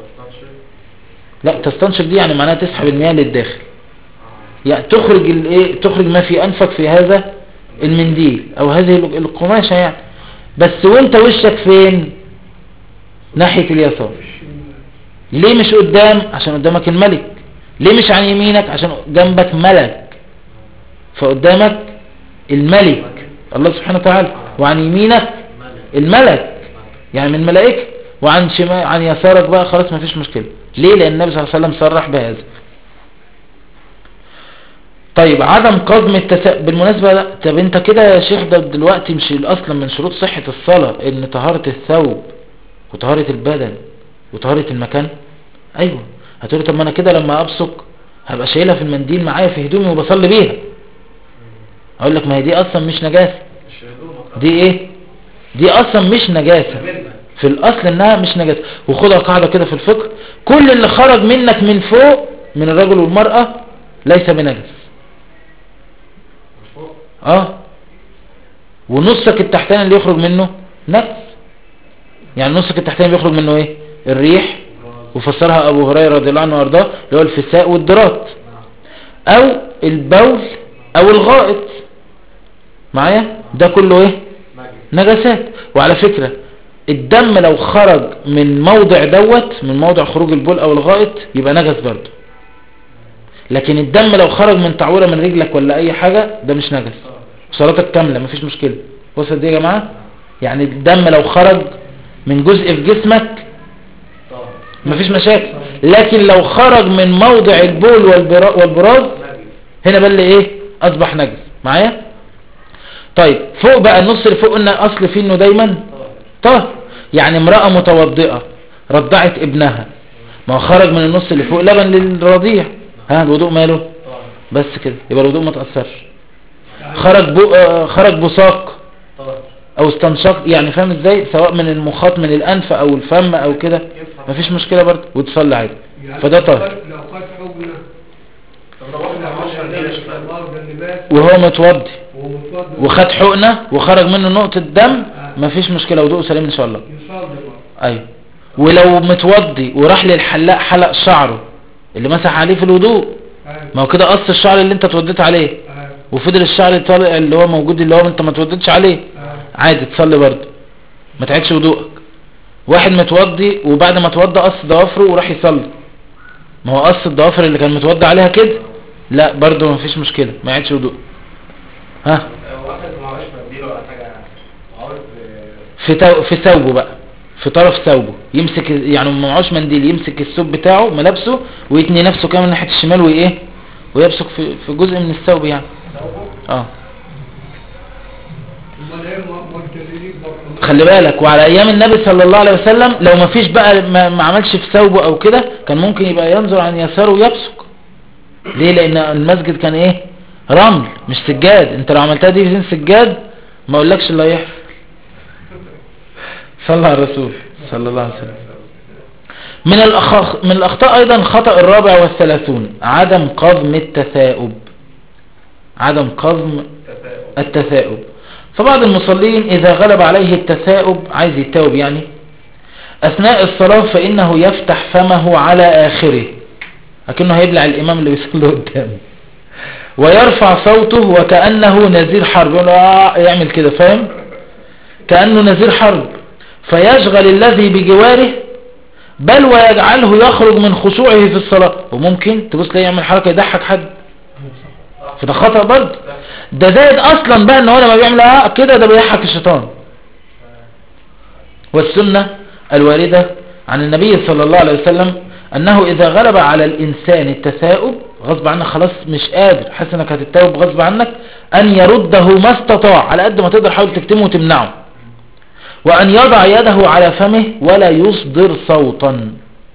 لا تستنشق دي يعني معناها تسحب المياه للداخل يعني تخرج الايه تخرج ما في انفك في هذا المنديل او هذه القماشة يعني بس وانت وشك فين ناحية اليسار ليه مش قدام عشان قدامك الملك ليه مش عن يمينك عشان جنبك ملك فقدامك الملك الله سبحانه وتعالى وعن يمينك الملك يعني من ملائكة وعن شمال عن يسارك بقى خلاص ما فيش مشكلة ليه لان النبي صلى الله عليه وسلم صرح بهذا طيب عدم قضم التسا... بالمناسبة لا طب انت كده يا شيخ ده دلوقتي مش اصلا من شروط صحة الصلاة ان طهارة الثوب وطهارة البدن وطهارة المكان ايوه هتقولي طب ما انا كده لما ابصق هبقى شايلها في المنديل معايا في هدومي وبصلي بيها اقول لك ما هي دي اصلا مش نجاسة دي ايه دي اصلا مش نجاسة في الاصل انها مش نجاسة وخدها قاعدة كده في الفقه كل اللي خرج منك من فوق من الرجل والمرأة ليس بنجس اه ونصك التحتاني اللي يخرج منه نجس يعني نصك التحتاني بيخرج منه ايه الريح وفسرها ابو هريرة رضي الله عنه وارضاه اللي هو الفساء والدرات او البول او الغائط معايا ده كله ايه نجاسات وعلى فكرة الدم لو خرج من موضع دوت من موضع خروج البول او الغائط يبقى نجس برضه لكن الدم لو خرج من تعويرة من رجلك ولا اي حاجة ده مش نجس صلاتك كاملة مفيش مشكلة وصل دي يا جماعة يعني الدم لو خرج من جزء في جسمك مفيش مشاكل لكن لو خرج من موضع البول والبرا- والبراز هنا بقى اللي ايه اصبح نجس معايا طيب فوق بقى النص اللي فوق قلنا اصل فيه انه دايما طاهر يعني امرأة متوضئة رضعت ابنها ما هو خرج من النص اللي فوق لبن للرضيع ها الوضوء ماله بس كده يبقى الوضوء ما تأثرش خرج بو آه، خرج بصاق طبعا او استنشق يعني فاهم ازاي سواء من المخاط من الانف او الفم او كده مفيش مشكلة برضه وتصلي عادي يعني فده لو طاهر خد- لو خد حجنة طب لو واحد ما عملش منديل يا شيخ الله ده اللباس وهو متوضي وهو متوضى وخد حقنة وخرج منه نقطة دم مفيش مشكلة وضوء سليم ان شاء الله يصلي برضه ايوه ولو متوضي وراح للحلاق حلق شعره اللي مسح عليه في الوضوء أيوة. ما هو كده قص الشعر اللي انت اتوضيت عليه أيوة. وفضل الشعر طالع اللي هو موجود اللي هو انت ما اتوضيتش عليه أيوة. عادي تصلي برضه ما تعيدش وضوءك واحد متوضي وبعد ما اتوضى قص ضوافره وراح يصلي ما هو قص الضوافر اللي كان متوضى عليها كده لا برضه ما فيش مشكلة ما يعيدش وضوء ها واحد ما عملش منديل ولا حاجة عاوز في تو... في ثوبه بقى في طرف ثوبه يمسك يعني ما معهوش منديل يمسك الثوب بتاعه ملابسه ويتني نفسه كمان ناحية الشمال وايه ويبصق في في جزء من الثوب يعني اه امال ايه ما ما التدريب برضه خلي بالك وعلى ايام النبي صلى الله عليه وسلم لو ما فيش بقى ما, ما عملش في ثوبه او كده كان ممكن يبقى ينظر عن يساره ويبصق ليه لان المسجد كان ايه رمل مش سجاد انت لو عملتها دي في سجاد ما اقولكش اللي هيحصل صلى على الرسول صلى الله عليه وسلم من الأخ... من الأخطاء أيضا خطأ الرابع والثلاثون عدم قضم التثاؤب عدم قضم التثاؤب فبعض المصلين إذا غلب عليه التثاؤب عايز يتاوب يعني أثناء الصلاة فإنه يفتح فمه على آخره لكنه هيبلع الإمام اللي بيصلي قدامه ويرفع صوته وكأنه نذير حرب يقول آه يعمل كده فاهم كأنه نذير حرب فيشغل الذي بجواره بل ويجعله يخرج من خشوعه في الصلاة وممكن تبص ليه يعمل حركة يضحك حد فده خطأ برضه ده زائد اصلا بقى ان هو لما بيعمل اه كده ده بيضحك الشيطان والسنة الواردة عن النبي صلى الله عليه وسلم انه اذا غلب على الانسان التثاؤب غصب عنك خلاص مش قادر حاسس انك هتتوب غصب عنك ان يرده ما استطاع على قد ما تقدر حاول تكتمه وتمنعه وان يضع يده على فمه ولا يصدر صوتا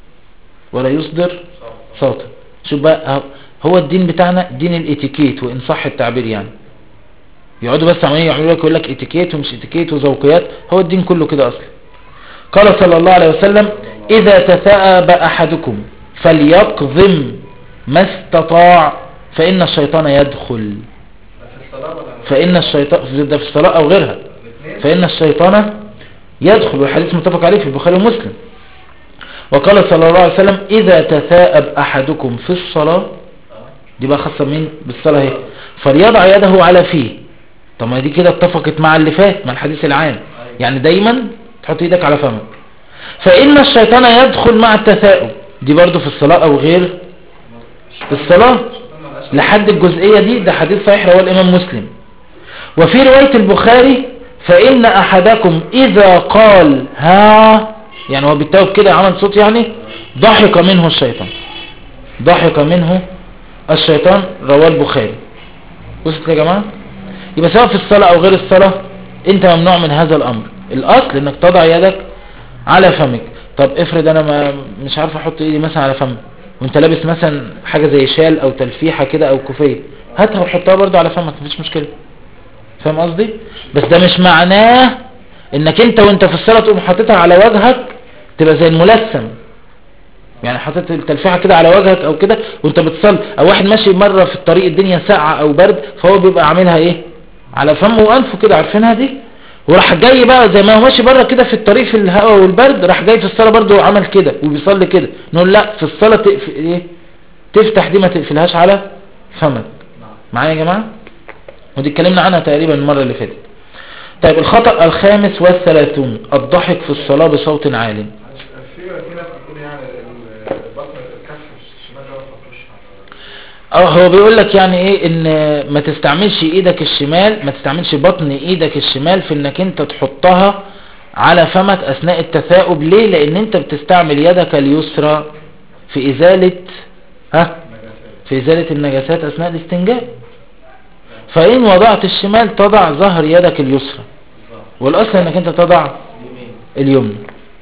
ولا يصدر صوتا شوف بقى هو الدين بتاعنا دين الاتيكيت وان صح التعبير يعني يقعدوا بس عمالين يعملوا لك يقول لك اتيكيت ومش اتيكيت وذوقيات هو الدين كله كده اصلا قال صلى الله عليه وسلم اذا تثاءب احدكم فليقضم ما استطاع فان الشيطان يدخل في الصلاة ولا فان الشيطان ده في الصلاة او غيرها الاثنين فان الشيطان يدخل والحديث متفق عليه في البخاري ومسلم وقال صلى الله عليه وسلم اذا تثاءب احدكم في الصلاة دي بقى خاصة مين بالصلاة اهي فليضع يده على فيه طب ما دي كده اتفقت مع اللي فات مع الحديث العام يعني دايما تحط ايدك على فمك فإن الشيطان يدخل مع التثاؤب دي برضو في الصلاة او غير الصلاة لحد الجزئية دي ده حديث صحيح رواه الامام مسلم وفي رواية البخاري فإن أحدكم إذا قال ها يعني هو بالتوب كده عمل صوت يعني ضحك منه الشيطان ضحك منه الشيطان رواه البخاري وصلت يا جماعة يبقى سواء في الصلاة او غير الصلاة انت ممنوع من هذا الامر الاصل انك تضع يدك على فمك طب افرض انا ما مش عارف احط ايدي مثلا على فمي وانت لابس مثلا حاجة زي شال او تلفيحة كده او كوفية هاتها وحطها برضو على فمك مفيش مشكلة فاهم قصدي بس ده مش معناه انك انت وانت في الصلاة تقوم حاططها على وجهك تبقى زي الملثم يعني حاطط التلفيحة كده على وجهك او كده وانت بتصلي او واحد ماشي مرة في الطريق الدنيا ساقعة او برد فهو بيبقى عاملها ايه على فمه وانفه كده عارفينها دي وراح جاي بقى زي ما هو ماشي بره كده في الطريق في الهواء والبرد راح جاي في الصلاة برضه عمل كده وبيصلي كده نقول لا في الصلاة تقفل ايه تفتح دي ما تقفلهاش على فمك معايا يا جماعة ودي اتكلمنا عنها تقريبا المرة اللي فاتت طيب الخطأ الخامس والثلاثون الضحك في الصلاة بصوت عال في في ناس بتقول يعني البطن الكف الشمال ده ما تحطوش اه هو بيقول لك يعني ايه ان ما تستعملش ايدك الشمال ما تستعملش بطن ايدك الشمال في انك انت تحطها على فمك اثناء التثاؤب ليه لان انت بتستعمل يدك اليسرى في ازالة ها في ازالة النجاسات اثناء الاستنجاء فان وضعت الشمال تضع ظهر يدك اليسرى والاصل انك انت تضع اليمنى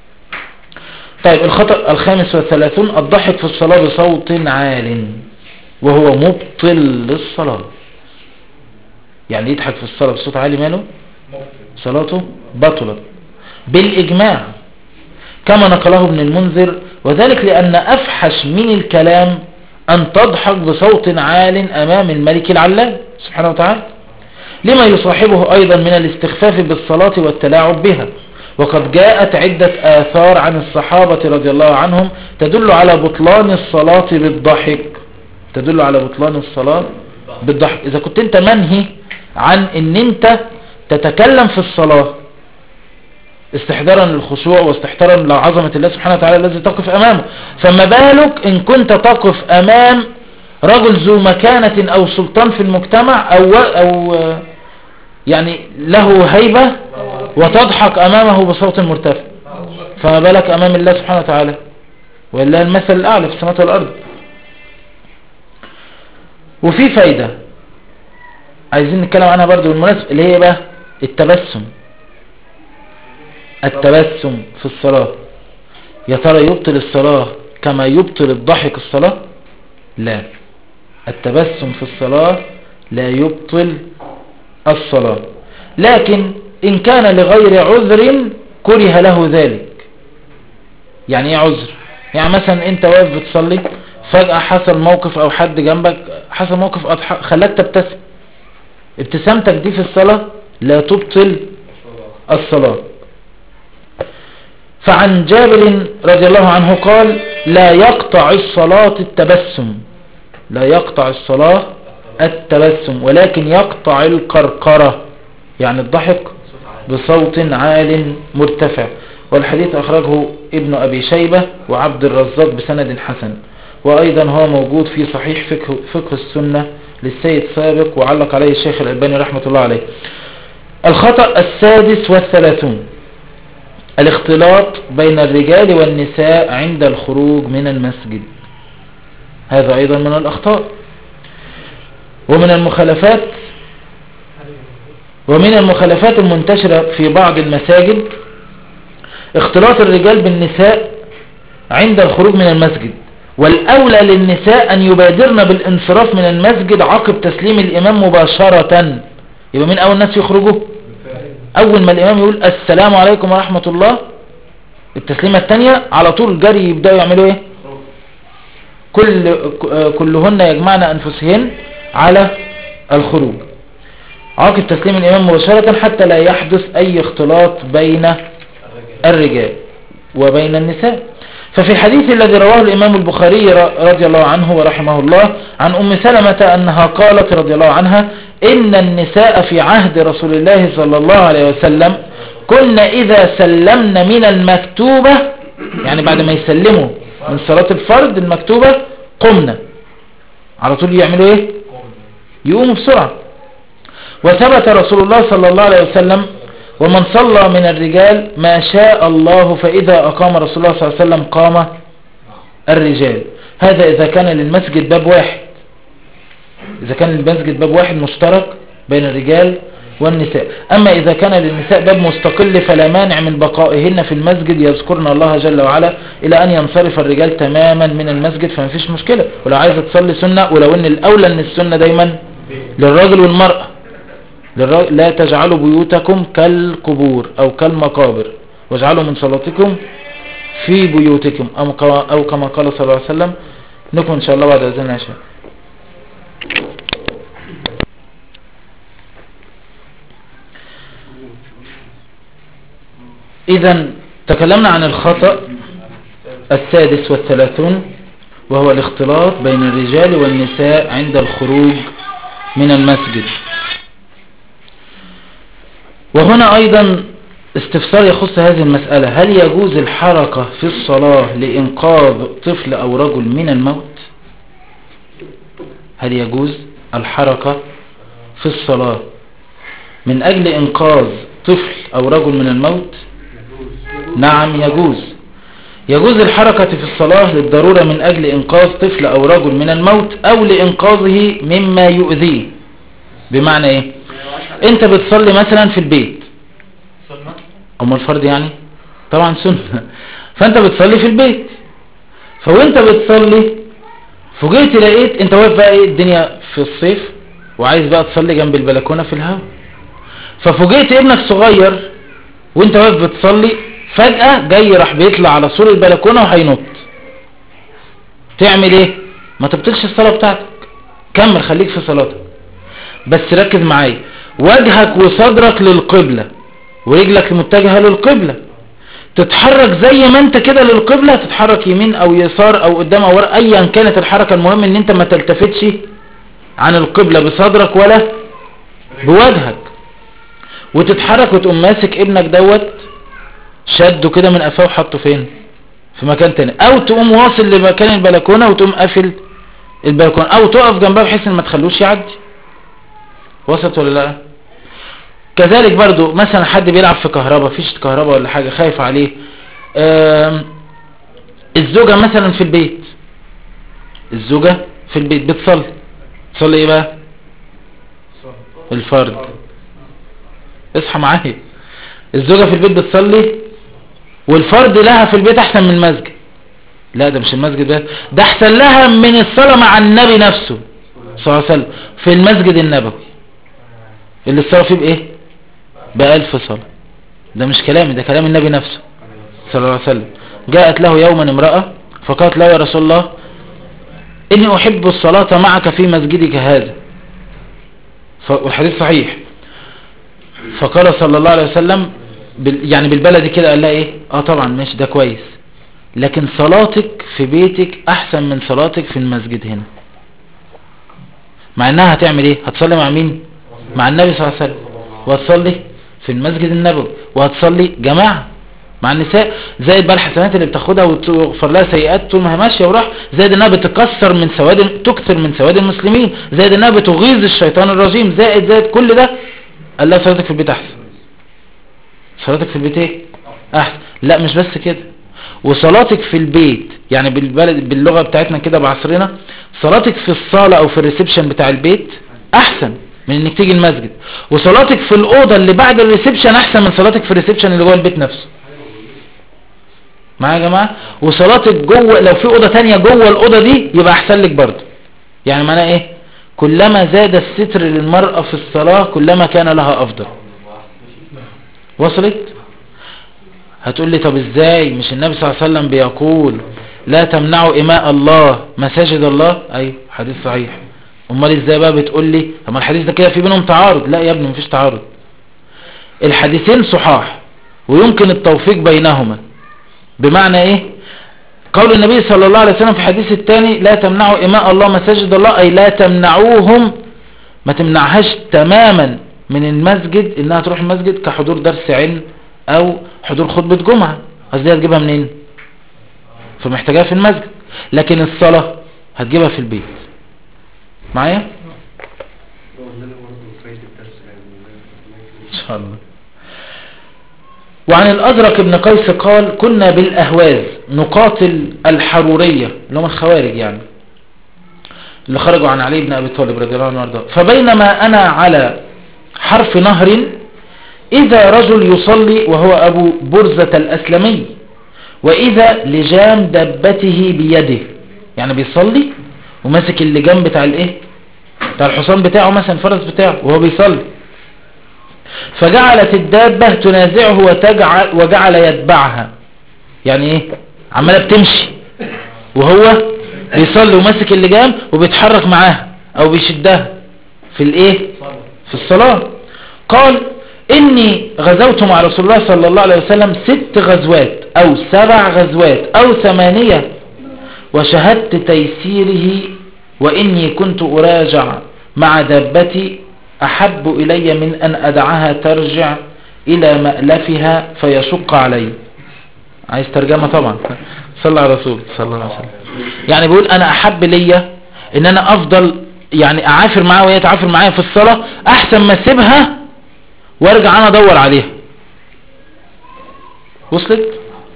طيب الخطأ الخامس والثلاثون الضحك في الصلاة بصوت عال وهو مبطل للصلاة يعني يضحك في الصلاة بصوت عالي ماله صلاته بطلت بالإجماع كما نقله ابن المنذر وذلك لأن أفحش من الكلام أن تضحك بصوت عال أمام الملك العلام سبحانه وتعالى لما يصاحبه أيضا من الاستخفاف بالصلاة والتلاعب بها وقد جاءت عدة آثار عن الصحابة رضي الله عنهم تدل على بطلان الصلاة بالضحك تدل على بطلان الصلاة بالضحك إذا كنت أنت منهي عن أن أنت تتكلم في الصلاة استحضارا للخشوع واستحضارا لعظمة الله سبحانه وتعالى الذي تقف أمامه فما بالك إن كنت تقف أمام رجل ذو مكانة أو سلطان في المجتمع أو, أو يعني له هيبة وتضحك أمامه بصوت مرتفع فما بالك أمام الله سبحانه وتعالى ولله المثل الأعلى في السماوات والأرض وفي فايدة عايزين نتكلم عنها برضو بالمناسبة اللي هي بقى التبسم التبسم في الصلاة يا ترى يبطل الصلاة كما يبطل الضحك الصلاة لا التبسم في الصلاة لا يبطل الصلاة لكن إن كان لغير عذر كره له ذلك يعني ايه عذر يعني مثلا انت واقف بتصلي فجأة حصل موقف او حد جنبك حصل موقف أضحك خلاك تبتسم ابتسامتك دي في الصلاة لا تبطل الصلاة فعن جابر رضي الله عنه قال لا يقطع الصلاة التبسم لا يقطع الصلاة التبسم ولكن يقطع القرقرة يعني الضحك بصوت عال مرتفع والحديث أخرجه ابن أبي شيبة وعبد الرزاق بسند حسن وأيضا هو موجود في صحيح فقه, فقه السنة للسيد سابق وعلق عليه الشيخ الألباني رحمة الله عليه الخطأ السادس والثلاثون الاختلاط بين الرجال والنساء عند الخروج من المسجد هذا أيضا من الأخطاء ومن المخالفات ومن المخالفات المنتشرة في بعض المساجد اختلاط الرجال بالنساء عند الخروج من المسجد والأولى للنساء أن يبادرن بالانصراف من المسجد عقب تسليم الإمام مباشرة يبقى من أول الناس يخرجوا أول ما الإمام يقول السلام عليكم ورحمة الله التسليمة الثانية على طول جري يبدأوا يعملوا ايه كل كلهن يجمعن أنفسهن على الخروج عقب تسليم الإمام مباشرة حتى لا يحدث أي اختلاط بين الرجال وبين النساء ففي الحديث الذي رواه الإمام البخاري رضي الله عنه ورحمه الله عن أم سلمة أنها قالت رضي الله عنها إن النساء في عهد رسول الله صلى الله عليه وسلم كنا إذا سلمنا من المكتوبة يعني بعد ما يسلموا من صلاة الفرد المكتوبة قمنا على طول يعملوا ايه يقوموا بسرعة وثبت رسول الله صلى الله عليه وسلم ومن صلى من الرجال ما شاء الله فإذا أقام رسول الله صلى الله عليه وسلم قام الرجال هذا إذا كان للمسجد باب واحد إذا كان للمسجد باب واحد مشترك بين الرجال والنساء أما إذا كان للنساء باب مستقل فلا مانع من بقائهن في المسجد يذكرن الله جل وعلا إلى أن ينصرف الرجال تماما من المسجد فما فيش مشكلة ولو عايزة تصلي سنة ولو أن الأولى أن السنة دايما للراجل والمرأة للراجل لا تجعلوا بيوتكم كالقبور أو كالمقابر واجعلوا من صلاتكم في بيوتكم أو كما قال صلى الله عليه وسلم نكمل إن شاء الله بعد أذان العشاء إذا تكلمنا عن الخطأ السادس والثلاثون وهو الاختلاط بين الرجال والنساء عند الخروج من المسجد وهنا أيضا استفسار يخص هذه المسألة هل يجوز الحركة في الصلاة لإنقاذ طفل أو رجل من الموت هل يجوز الحركة في الصلاة من أجل إنقاذ طفل أو رجل من الموت نعم يجوز يجوز الحركة في الصلاة للضرورة من أجل إنقاذ طفل أو رجل من الموت أو لإنقاذه مما يؤذيه بمعنى إيه أنت بتصلي مثلا في البيت أم الفرد يعني طبعا سنة فأنت بتصلي في البيت فوانت بتصلي فوجئت لقيت انت واقف بقى ايه الدنيا في الصيف وعايز بقى تصلي جنب البلكونة في الهواء ففوجئت ابنك صغير وانت واقف بتصلي فجأة جاي راح بيطلع على سور البلكونة وهينط تعمل ايه ما تبطلش الصلاة بتاعتك كمل خليك في صلاتك بس ركز معايا وجهك وصدرك للقبلة ورجلك متجهة للقبلة تتحرك زي ما انت كده للقبلة تتحرك يمين او يسار او قدام او ورا ايا كانت الحركة المهم ان انت ما تلتفتش عن القبلة بصدرك ولا بوجهك وتتحرك وتقوم ماسك ابنك دوت شده كده من قفاه وحطه فين في مكان تاني او تقوم واصل لمكان البلكونة وتقوم قافل البلكونة او تقف جنبها بحيث ان ما تخلوش يعدي وصلت ولا لا كذلك برضو مثلا حد بيلعب في كهرباء فيش كهرباء ولا حاجة خايف عليه آم، الزوجة مثلا في البيت الزوجة في البيت بتصلي تصلي ايه بقى الفرد اصحى معايا الزوجة في البيت بتصلي والفرد لها في البيت احسن من المسجد لا ده مش المسجد ده ده احسن لها من الصلاة مع النبي نفسه صلى الله عليه وسلم في المسجد النبوي اللي الصلاة فيه بايه بألف صلاة ده مش كلامي ده كلام النبي نفسه صلى الله عليه وسلم جاءت له يوما امرأة فقالت له يا رسول الله إني أحب الصلاة معك في مسجدك هذا ف- والحديث صحيح فقال صلى الله عليه وسلم بال يعني بالبلدي كده قال لها ايه اه طبعا ماشي ده كويس لكن صلاتك في بيتك احسن من صلاتك في المسجد هنا مع انها هتعمل ايه هتصلي مع مين مع النبي صلى الله عليه وسلم وهتصلي في المسجد النبوي وهتصلي جماعة مع النساء زائد بقى الحسنات اللي بتاخدها وتغفر لها سيئات طول ما هي ماشيه وراح زائد انها بتكسر من سواد تكثر من سواد المسلمين زائد انها بتغيظ الشيطان الرجيم زائد زائد كل ده قال لها صلاتك في البيت احسن صلاتك في البيت ايه احسن لا مش بس كده وصلاتك في البيت يعني بالبلد باللغه بتاعتنا كده بعصرنا صلاتك في الصاله او في الريسبشن بتاع البيت احسن من انك تيجي المسجد وصلاتك في الاوضه اللي بعد الريسبشن احسن من صلاتك في الريسبشن اللي جوه البيت نفسه معايا يا جماعه وصلاتك جوه لو في اوضه تانية جوه الاوضه دي يبقى احسن لك برضه يعني معناه ايه كلما زاد الستر للمرأة في الصلاة كلما كان لها افضل وصلت هتقول لي طب ازاي مش النبي صلى الله عليه وسلم بيقول لا تمنعوا إماء الله مساجد الله ايوه حديث صحيح امال ازاي بقى بتقول لي طب الحديث ده كده في بينهم تعارض لا يا ابني مفيش تعارض الحديثين صحاح ويمكن التوفيق بينهما بمعنى ايه قول النبي صلى الله عليه وسلم في الحديث الثاني لا تمنعوا إماء الله مساجد الله أي لا تمنعوهم ما تمنعهاش تماما من المسجد انها تروح المسجد كحضور درس علم او حضور خطبة جمعة قصدي هتجيبها منين فمحتاجاها في المسجد لكن الصلاة هتجيبها في البيت معايا ان شاء الله وعن الأزرق بن قيس قال كنا بالأهواز نقاتل الحرورية اللي هم الخوارج يعني اللي خرجوا عن علي بن أبي طالب رضي الله عنه وارضاه فبينما أنا على حرف نهر إذا رجل يصلي وهو أبو برزة الأسلمي وإذا لجام دبته بيده يعني بيصلي وماسك اللجام بتاع الايه بتاع الحصان بتاعه مثلا الفرس بتاعه وهو بيصلي فجعلت الدابة تنازعه وتجعل وجعل يتبعها يعني ايه عمالة بتمشي وهو بيصلي وماسك اللجام وبيتحرك معاها او بيشدها في الايه في الصلاة قال اني غزوت مع رسول الله صلى الله عليه وسلم ست غزوات او سبع غزوات او ثمانية وشهدت تيسيره واني كنت اراجع مع دابتي أحب إلي من أن أدعها ترجع إلى مألفها فيشق علي عايز ترجمة طبعا صلى على رسول صلى الله عليه وسلم يعني بيقول أنا أحب لي إن أنا أفضل يعني أعافر معاها وهي تعافر معايا في الصلاة أحسن ما أسيبها وارجع أنا أدور عليها وصلت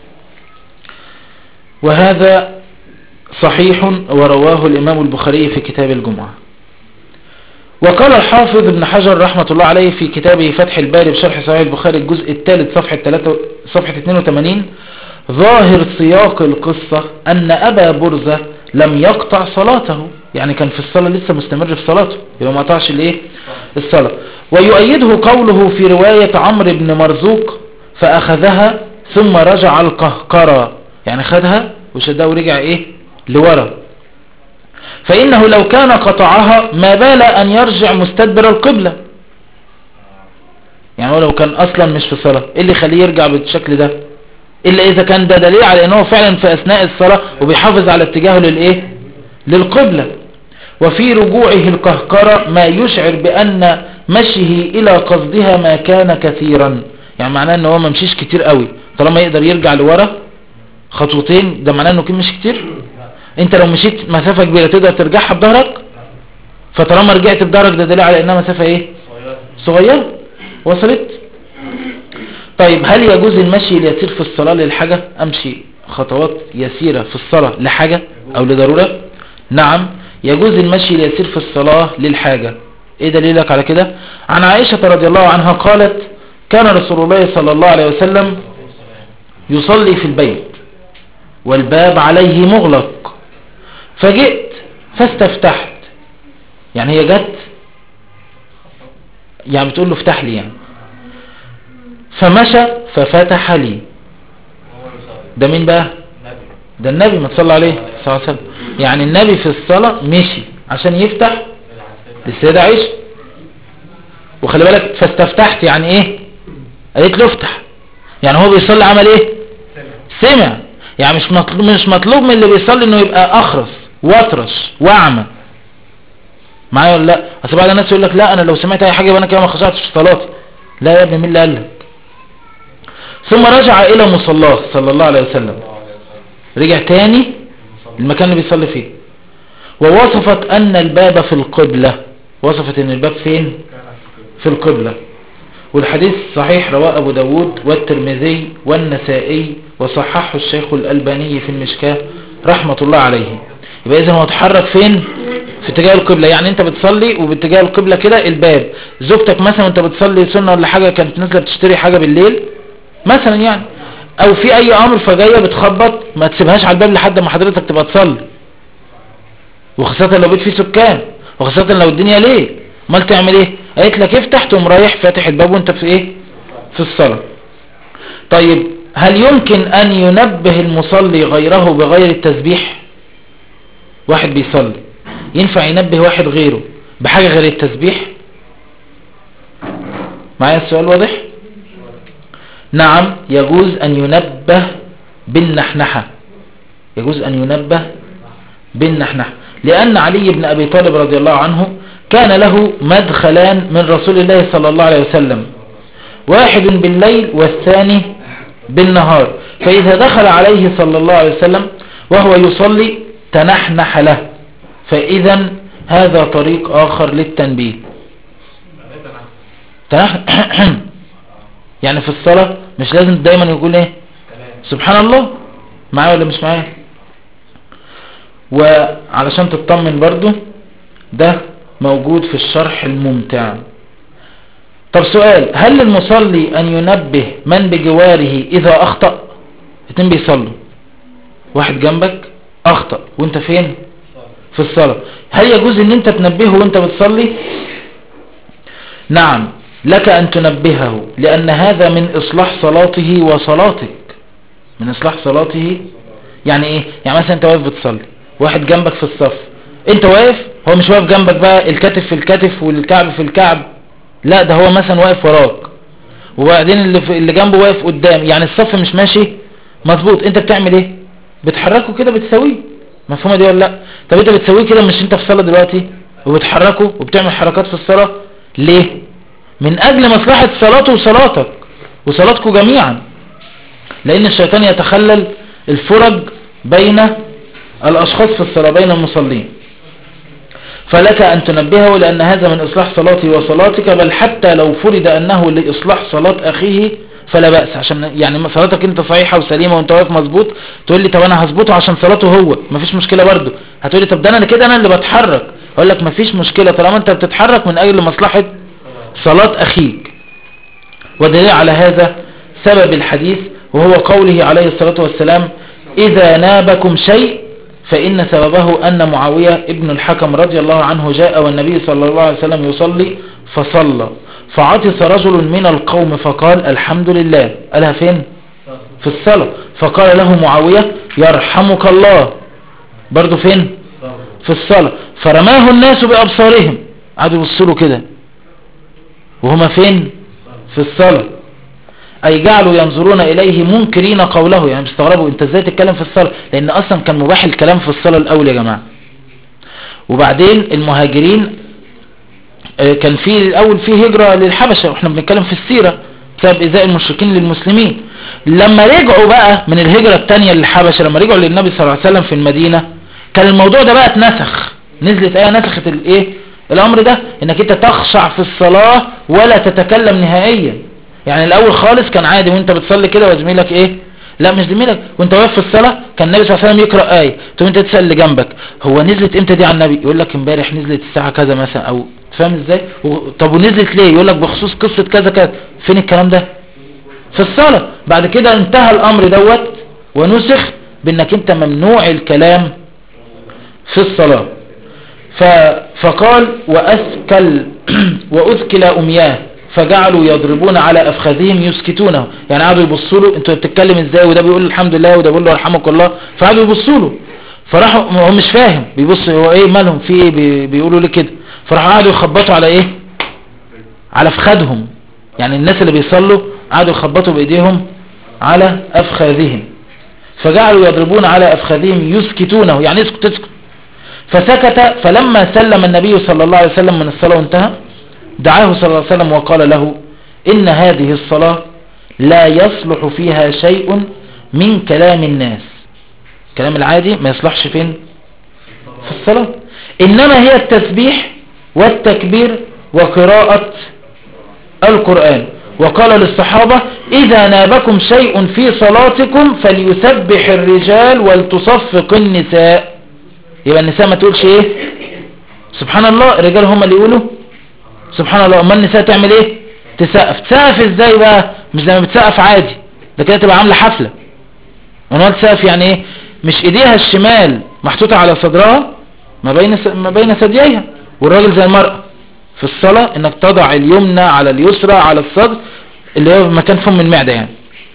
وهذا صحيح ورواه الإمام البخاري في كتاب الجمعة وقال الحافظ ابن حجر رحمة الله عليه في كتابه فتح الباري بشرح صحيح البخاري الجزء الثالث صفحة, 3 صفحة 82 ظاهر سياق القصة أن أبا برزة لم يقطع صلاته يعني كان في الصلاة لسه مستمر في صلاته يبقى ما قطعش الايه الصلاة ويؤيده قوله في رواية عمرو بن مرزوق فأخذها ثم رجع القهقرة يعني خدها وشدها ورجع ايه لورا فإنه لو كان قطعها ما بال أن يرجع مستدبر القبلة يعني هو لو كان أصلا مش في صلاة إيه اللي يخليه يرجع بالشكل ده إلا إذا كان ده دليل على أنه فعلا في أثناء الصلاة وبيحافظ على اتجاهه للإيه للقبلة وفي رجوعه القهقرة ما يشعر بأن مشيه إلى قصدها ما كان كثيرا يعني معناه أنه هو ما مشيش كتير قوي طالما يقدر يرجع لورا خطوتين ده معناه أنه كان مش كتير انت لو مشيت مسافة كبيرة تقدر ترجعها بظهرك فطالما رجعت بظهرك ده دليل على انها مسافة ايه صغيرة وصلت طيب هل يجوز المشي اليسير في الصلاة للحاجة امشي خطوات يسيرة في الصلاة لحاجة او لضرورة نعم يجوز المشي اليسير في الصلاة للحاجة ايه دليلك على كده عن عائشة رضي الله عنها قالت كان رسول الله صلى الله عليه وسلم يصلي في البيت والباب عليه مغلق فجئت فاستفتحت يعني هي جت يعني بتقول له افتح لي يعني فمشى ففتح لي هو يصلي ده مين بقى نبي ده النبي ما تصلى عليه صلى الله عليه وسلم يعني النبي في الصلاة مشي عشان يفتح العسل للسيدة عائشة وخلي بالك فاستفتحت يعني ايه قالت له افتح يعني هو بيصلي عمل ايه سمع يعني مش مطلوب مش مطلوب من اللي بيصلي انه يبقى اخرس واطرش واعمى معايا ولا لا اصل بعض الناس يقول لك لا انا لو سمعت اي حاجه يبقى انا كده ما خشعتش في صلاتي لا يا ابني مين اللي قال لك ثم رجع الى مصلاه صلى الله عليه وسلم رجع تاني المكان اللي بيصلي فيه ووصفت ان الباب في القبلة وصفت ان الباب فين في القبلة والحديث صحيح رواه ابو داود والترمذي والنسائي وصححه الشيخ الالباني في المشكاة رحمة الله عليه يبقى اذا هو اتحرك فين في اتجاه القبلة يعني انت بتصلي وباتجاه القبلة كده الباب زوجتك مثلا وانت بتصلي سنة ولا حاجة كانت نازلة بتشتري حاجة بالليل مثلا يعني او في اي امر فجايه بتخبط ما تسيبهاش على الباب لحد ما حضرتك تبقى تصلي وخاصه لو بيت فيه سكان وخاصه لو الدنيا ليل امال تعمل ايه قالت لك افتح تقوم رايح فاتح الباب وانت في ايه في الصلاه طيب هل يمكن ان ينبه المصلي غيره بغير التسبيح واحد بيصلي ينفع ينبه واحد غيره بحاجه غير التسبيح معايا السؤال واضح نعم يجوز أن ينبه بالنحنحة يجوز أن ينبه بالنحنحة لأن علي بن أبي طالب رضي الله عنه كان له مدخلان من رسول الله صلى الله عليه وسلم واحد بالليل والثاني بالنهار فإذا دخل عليه صلى الله عليه وسلم وهو يصلي تنحنح له فإذا هذا طريق آخر للتنبيه تنحنح يعني في الصلاة مش لازم دايما يقول ايه سبحان الله معايا ولا مش معايا وعلشان تطمن برضو ده موجود في الشرح الممتع طب سؤال هل للمصلي ان ينبه من بجواره اذا اخطأ اتنين بيصلوا واحد جنبك اخطأ وانت فين في الصلاة هل يجوز ان انت تنبهه وانت بتصلي نعم لك أن تنبهه لأن هذا من إصلاح صلاته وصلاتك من إصلاح صلاته يعني إيه يعني مثلا أنت واقف بتصلي واحد جنبك في الصف أنت واقف هو مش واقف جنبك بقى الكتف في الكتف والكعب في الكعب لا ده هو مثلا واقف وراك وبعدين اللي, في اللي جنبه واقف قدام يعني الصف مش ماشي مظبوط أنت بتعمل إيه بتحركه كده بتسويه مفهومة دي ولا لا طب أنت بتسويه كده مش أنت في الصلاة دلوقتي وبتحركه وبتعمل حركات في الصلاة ليه من أجل مصلحة صلاته وصلاتك وصلاتكم جميعا لأن الشيطان يتخلل الفرج بين الأشخاص في الصلاة بين المصلين فلك أن تنبهه لأن هذا من إصلاح صلاتي وصلاتك بل حتى لو فرض أنه لإصلاح صلاة أخيه فلا بأس عشان يعني صلاتك انت صحيحة وسليمة وانت واقف مظبوط تقول لي طب انا هظبطه عشان صلاته هو مفيش مشكلة برضه هتقول لي طب ده انا كده انا اللي بتحرك اقول لك مفيش مشكلة طالما انت بتتحرك من اجل مصلحة صلاة أخيك ودليل على هذا سبب الحديث وهو قوله عليه الصلاة والسلام إذا نابكم شيء فإن سببه أن معاوية ابن الحكم رضي الله عنه جاء والنبي صلى الله عليه وسلم يصلي فصلى فعطس رجل من القوم فقال الحمد لله قالها فين في الصلاة فقال له معاوية يرحمك الله برضو فين في الصلاة فرماه الناس بأبصارهم قعدوا يبصوا كده وهما فين في الصلاة أي جعلوا ينظرون إليه منكرين قوله يعني بيستغربوا أنت إزاي تتكلم في الصلاة لأن أصلا كان مباح الكلام في الصلاة الأول يا جماعة وبعدين المهاجرين آه، كان في الأول في هجرة للحبشة وإحنا بنتكلم في السيرة بسبب إزاء المشركين للمسلمين لما رجعوا بقى من الهجرة الثانية للحبشة لما رجعوا للنبي صلى الله عليه وسلم في المدينة كان الموضوع ده بقى اتنسخ نزلت آية نسخت الايه الأمر ده انك انت تخشع في الصلاة ولا تتكلم نهائيا يعني الأول خالص كان عادي وانت بتصلي كده وزميلك ايه لا مش زميلك وانت واقف في الصلاة كان النبي صلى الله عليه وسلم يقرأ آية تقوم انت تسأل اللي جنبك هو نزلت امتى دي على النبي يقول لك امبارح نزلت الساعة كذا مثلا او فاهم ازاي و... طب ونزلت ليه يقول لك بخصوص قصة كذا كذا فين الكلام ده في الصلاة بعد كده انتهى الامر دوت ونسخ بانك انت ممنوع الكلام في الصلاة ف... فقال وأسكل وأذكل أمياه فجعلوا يضربون على أفخاذهم يسكتونه يعني قعدوا يبصوا له انتوا بتتكلم ازاي وده بيقول الحمد لله وده بيقول له رحمك الله فقعدوا يبصوا له فراحوا هو مش فاهم بيبص هو ايه مالهم في ايه بي... بيقولوا ليه كده فراحوا قعدوا يخبطوا على ايه على افخاذهم يعني الناس اللي بيصلوا قعدوا يخبطوا بايديهم على افخاذهم فجعلوا يضربون على افخاذهم يسكتونه يعني اسكت اسكت فسكت فلما سلم النبي صلى الله عليه وسلم من الصلاة وانتهى دعاه صلى الله عليه وسلم وقال له إن هذه الصلاة لا يصلح فيها شيء من كلام الناس كلام العادي ما يصلحش فين في الصلاة إنما هي التسبيح والتكبير وقراءة القرآن وقال للصحابة إذا نابكم شيء في صلاتكم فليسبح الرجال ولتصفق النساء يبقى النساء ما تقولش ايه سبحان الله الرجال هم اللي يقولوا سبحان الله اما النساء تعمل ايه تسقف تسقف ازاي بقى مش زي ما بتسقف عادي ده كده تبقى عامله حفله امال تسقف يعني ايه مش ايديها الشمال محطوطه على صدرها ما بين س... ما بين ثدييها والراجل زي المرأة في الصلاة انك تضع اليمنى على اليسرى على الصدر اللي هو مكان فم المعدة يعني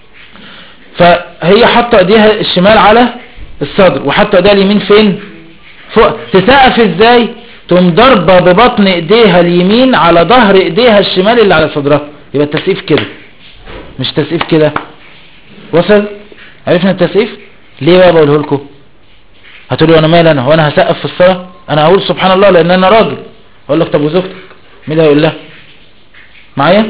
فهي حاطه ايديها الشمال على الصدر وحاطه ايديها اليمين فين فوق تسقف ازاي تقوم ضربه ببطن ايديها اليمين على ظهر ايديها الشمال اللي على صدرها يبقى التسقيف كده مش تسقيف كده وصل عرفنا التسقيف ليه بقى بقوله لكم هتقولوا انا مال انا هو انا هسقف في الصلاه انا هقول سبحان الله لان انا راجل اقول لك طب وزوجتك مين اللي هيقول لها معايا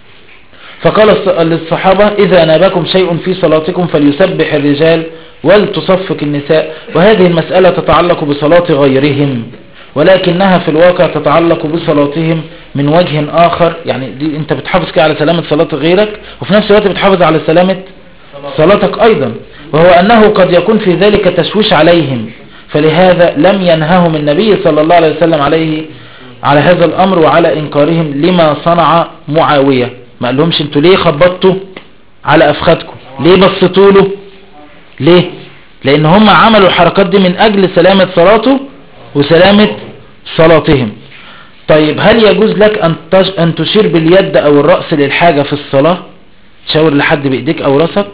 فقال الص- للصحابة إذا نابكم شيء في صلاتكم فليسبح الرجال ولتصفق النساء وهذه المسألة تتعلق بصلاة غيرهم ولكنها في الواقع تتعلق بصلاتهم من وجه آخر يعني دي انت بتحافظ كده على سلامة صلاة غيرك وفي نفس الوقت بتحافظ على سلامة صلاتك أيضا وهو أنه قد يكون في ذلك تشويش عليهم فلهذا لم ينههم النبي صلى الله عليه وسلم عليه على هذا الأمر وعلى إنكارهم لما صنع معاوية ما قال لهمش انتوا ليه خبطتوا على أفخادكم ليه بصتوا له ليه لأن هم عملوا الحركات دي من أجل سلامة صلاته وسلامة صلاتهم طيب هل يجوز لك أن, تش... أن تشير باليد أو الرأس للحاجة في الصلاة تشاور لحد بإيديك أو رأسك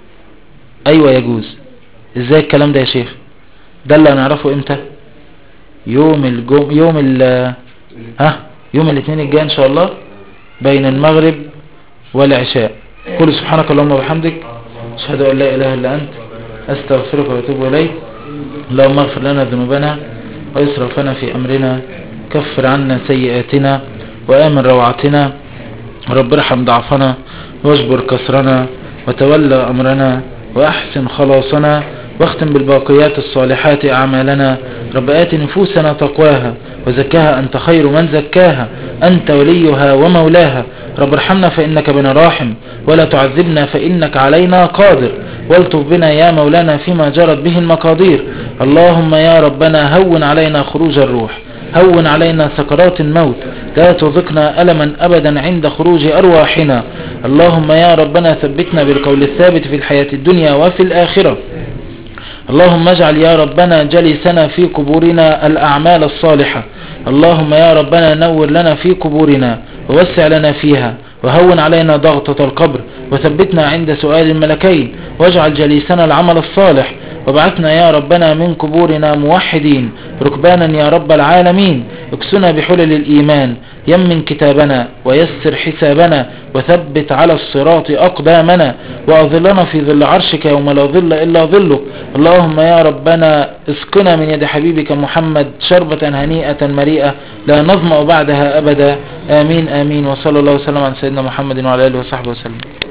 أيوة يجوز إزاي الكلام ده يا شيخ ده اللي هنعرفه إمتى يوم الجم... يوم ال ها يوم الاثنين الجاي إن شاء الله بين المغرب والعشاء قل سبحانك اللهم وبحمدك أشهد أن لا إله إلا أنت أستغفرك وأتوب إليك اللهم اغفر لنا ذنوبنا وإسرافنا في أمرنا كفر عنا سيئاتنا وآمن روعتنا رب ارحم ضعفنا واجبر كسرنا وتولى أمرنا وأحسن خلاصنا واختم بالباقيات الصالحات أعمالنا رب آت نفوسنا تقواها وزكاها أنت خير من زكاها أنت وليها ومولاها رب ارحمنا فإنك بنا راحم ولا تعذبنا فإنك علينا قادر والطف بنا يا مولانا فيما جرت به المقادير اللهم يا ربنا هون علينا خروج الروح هون علينا سكرات الموت لا تذقنا ألما أبدا عند خروج أرواحنا اللهم يا ربنا ثبتنا بالقول الثابت في الحياة الدنيا وفي الآخرة اللهم اجعل يا ربنا جلسنا في قبورنا الأعمال الصالحة اللهم يا ربنا نور لنا في قبورنا ووسع لنا فيها وهون علينا ضغطة القبر وثبتنا عند سؤال الملكين واجعل جليسنا العمل الصالح وابعثنا يا ربنا من قبورنا موحدين ركبانا يا رب العالمين اكسنا بحلل الإيمان يمن كتابنا ويسر حسابنا وثبت على الصراط أقدامنا وأظلنا في ظل عرشك يوم لا ظل إلا ظلك اللهم يا ربنا اسقنا من يد حبيبك محمد شربة هنيئة مريئة لا نظمأ بعدها أبدا آمين آمين وصلى الله وسلم على سيدنا محمد وعلى آله وصحبه وسلم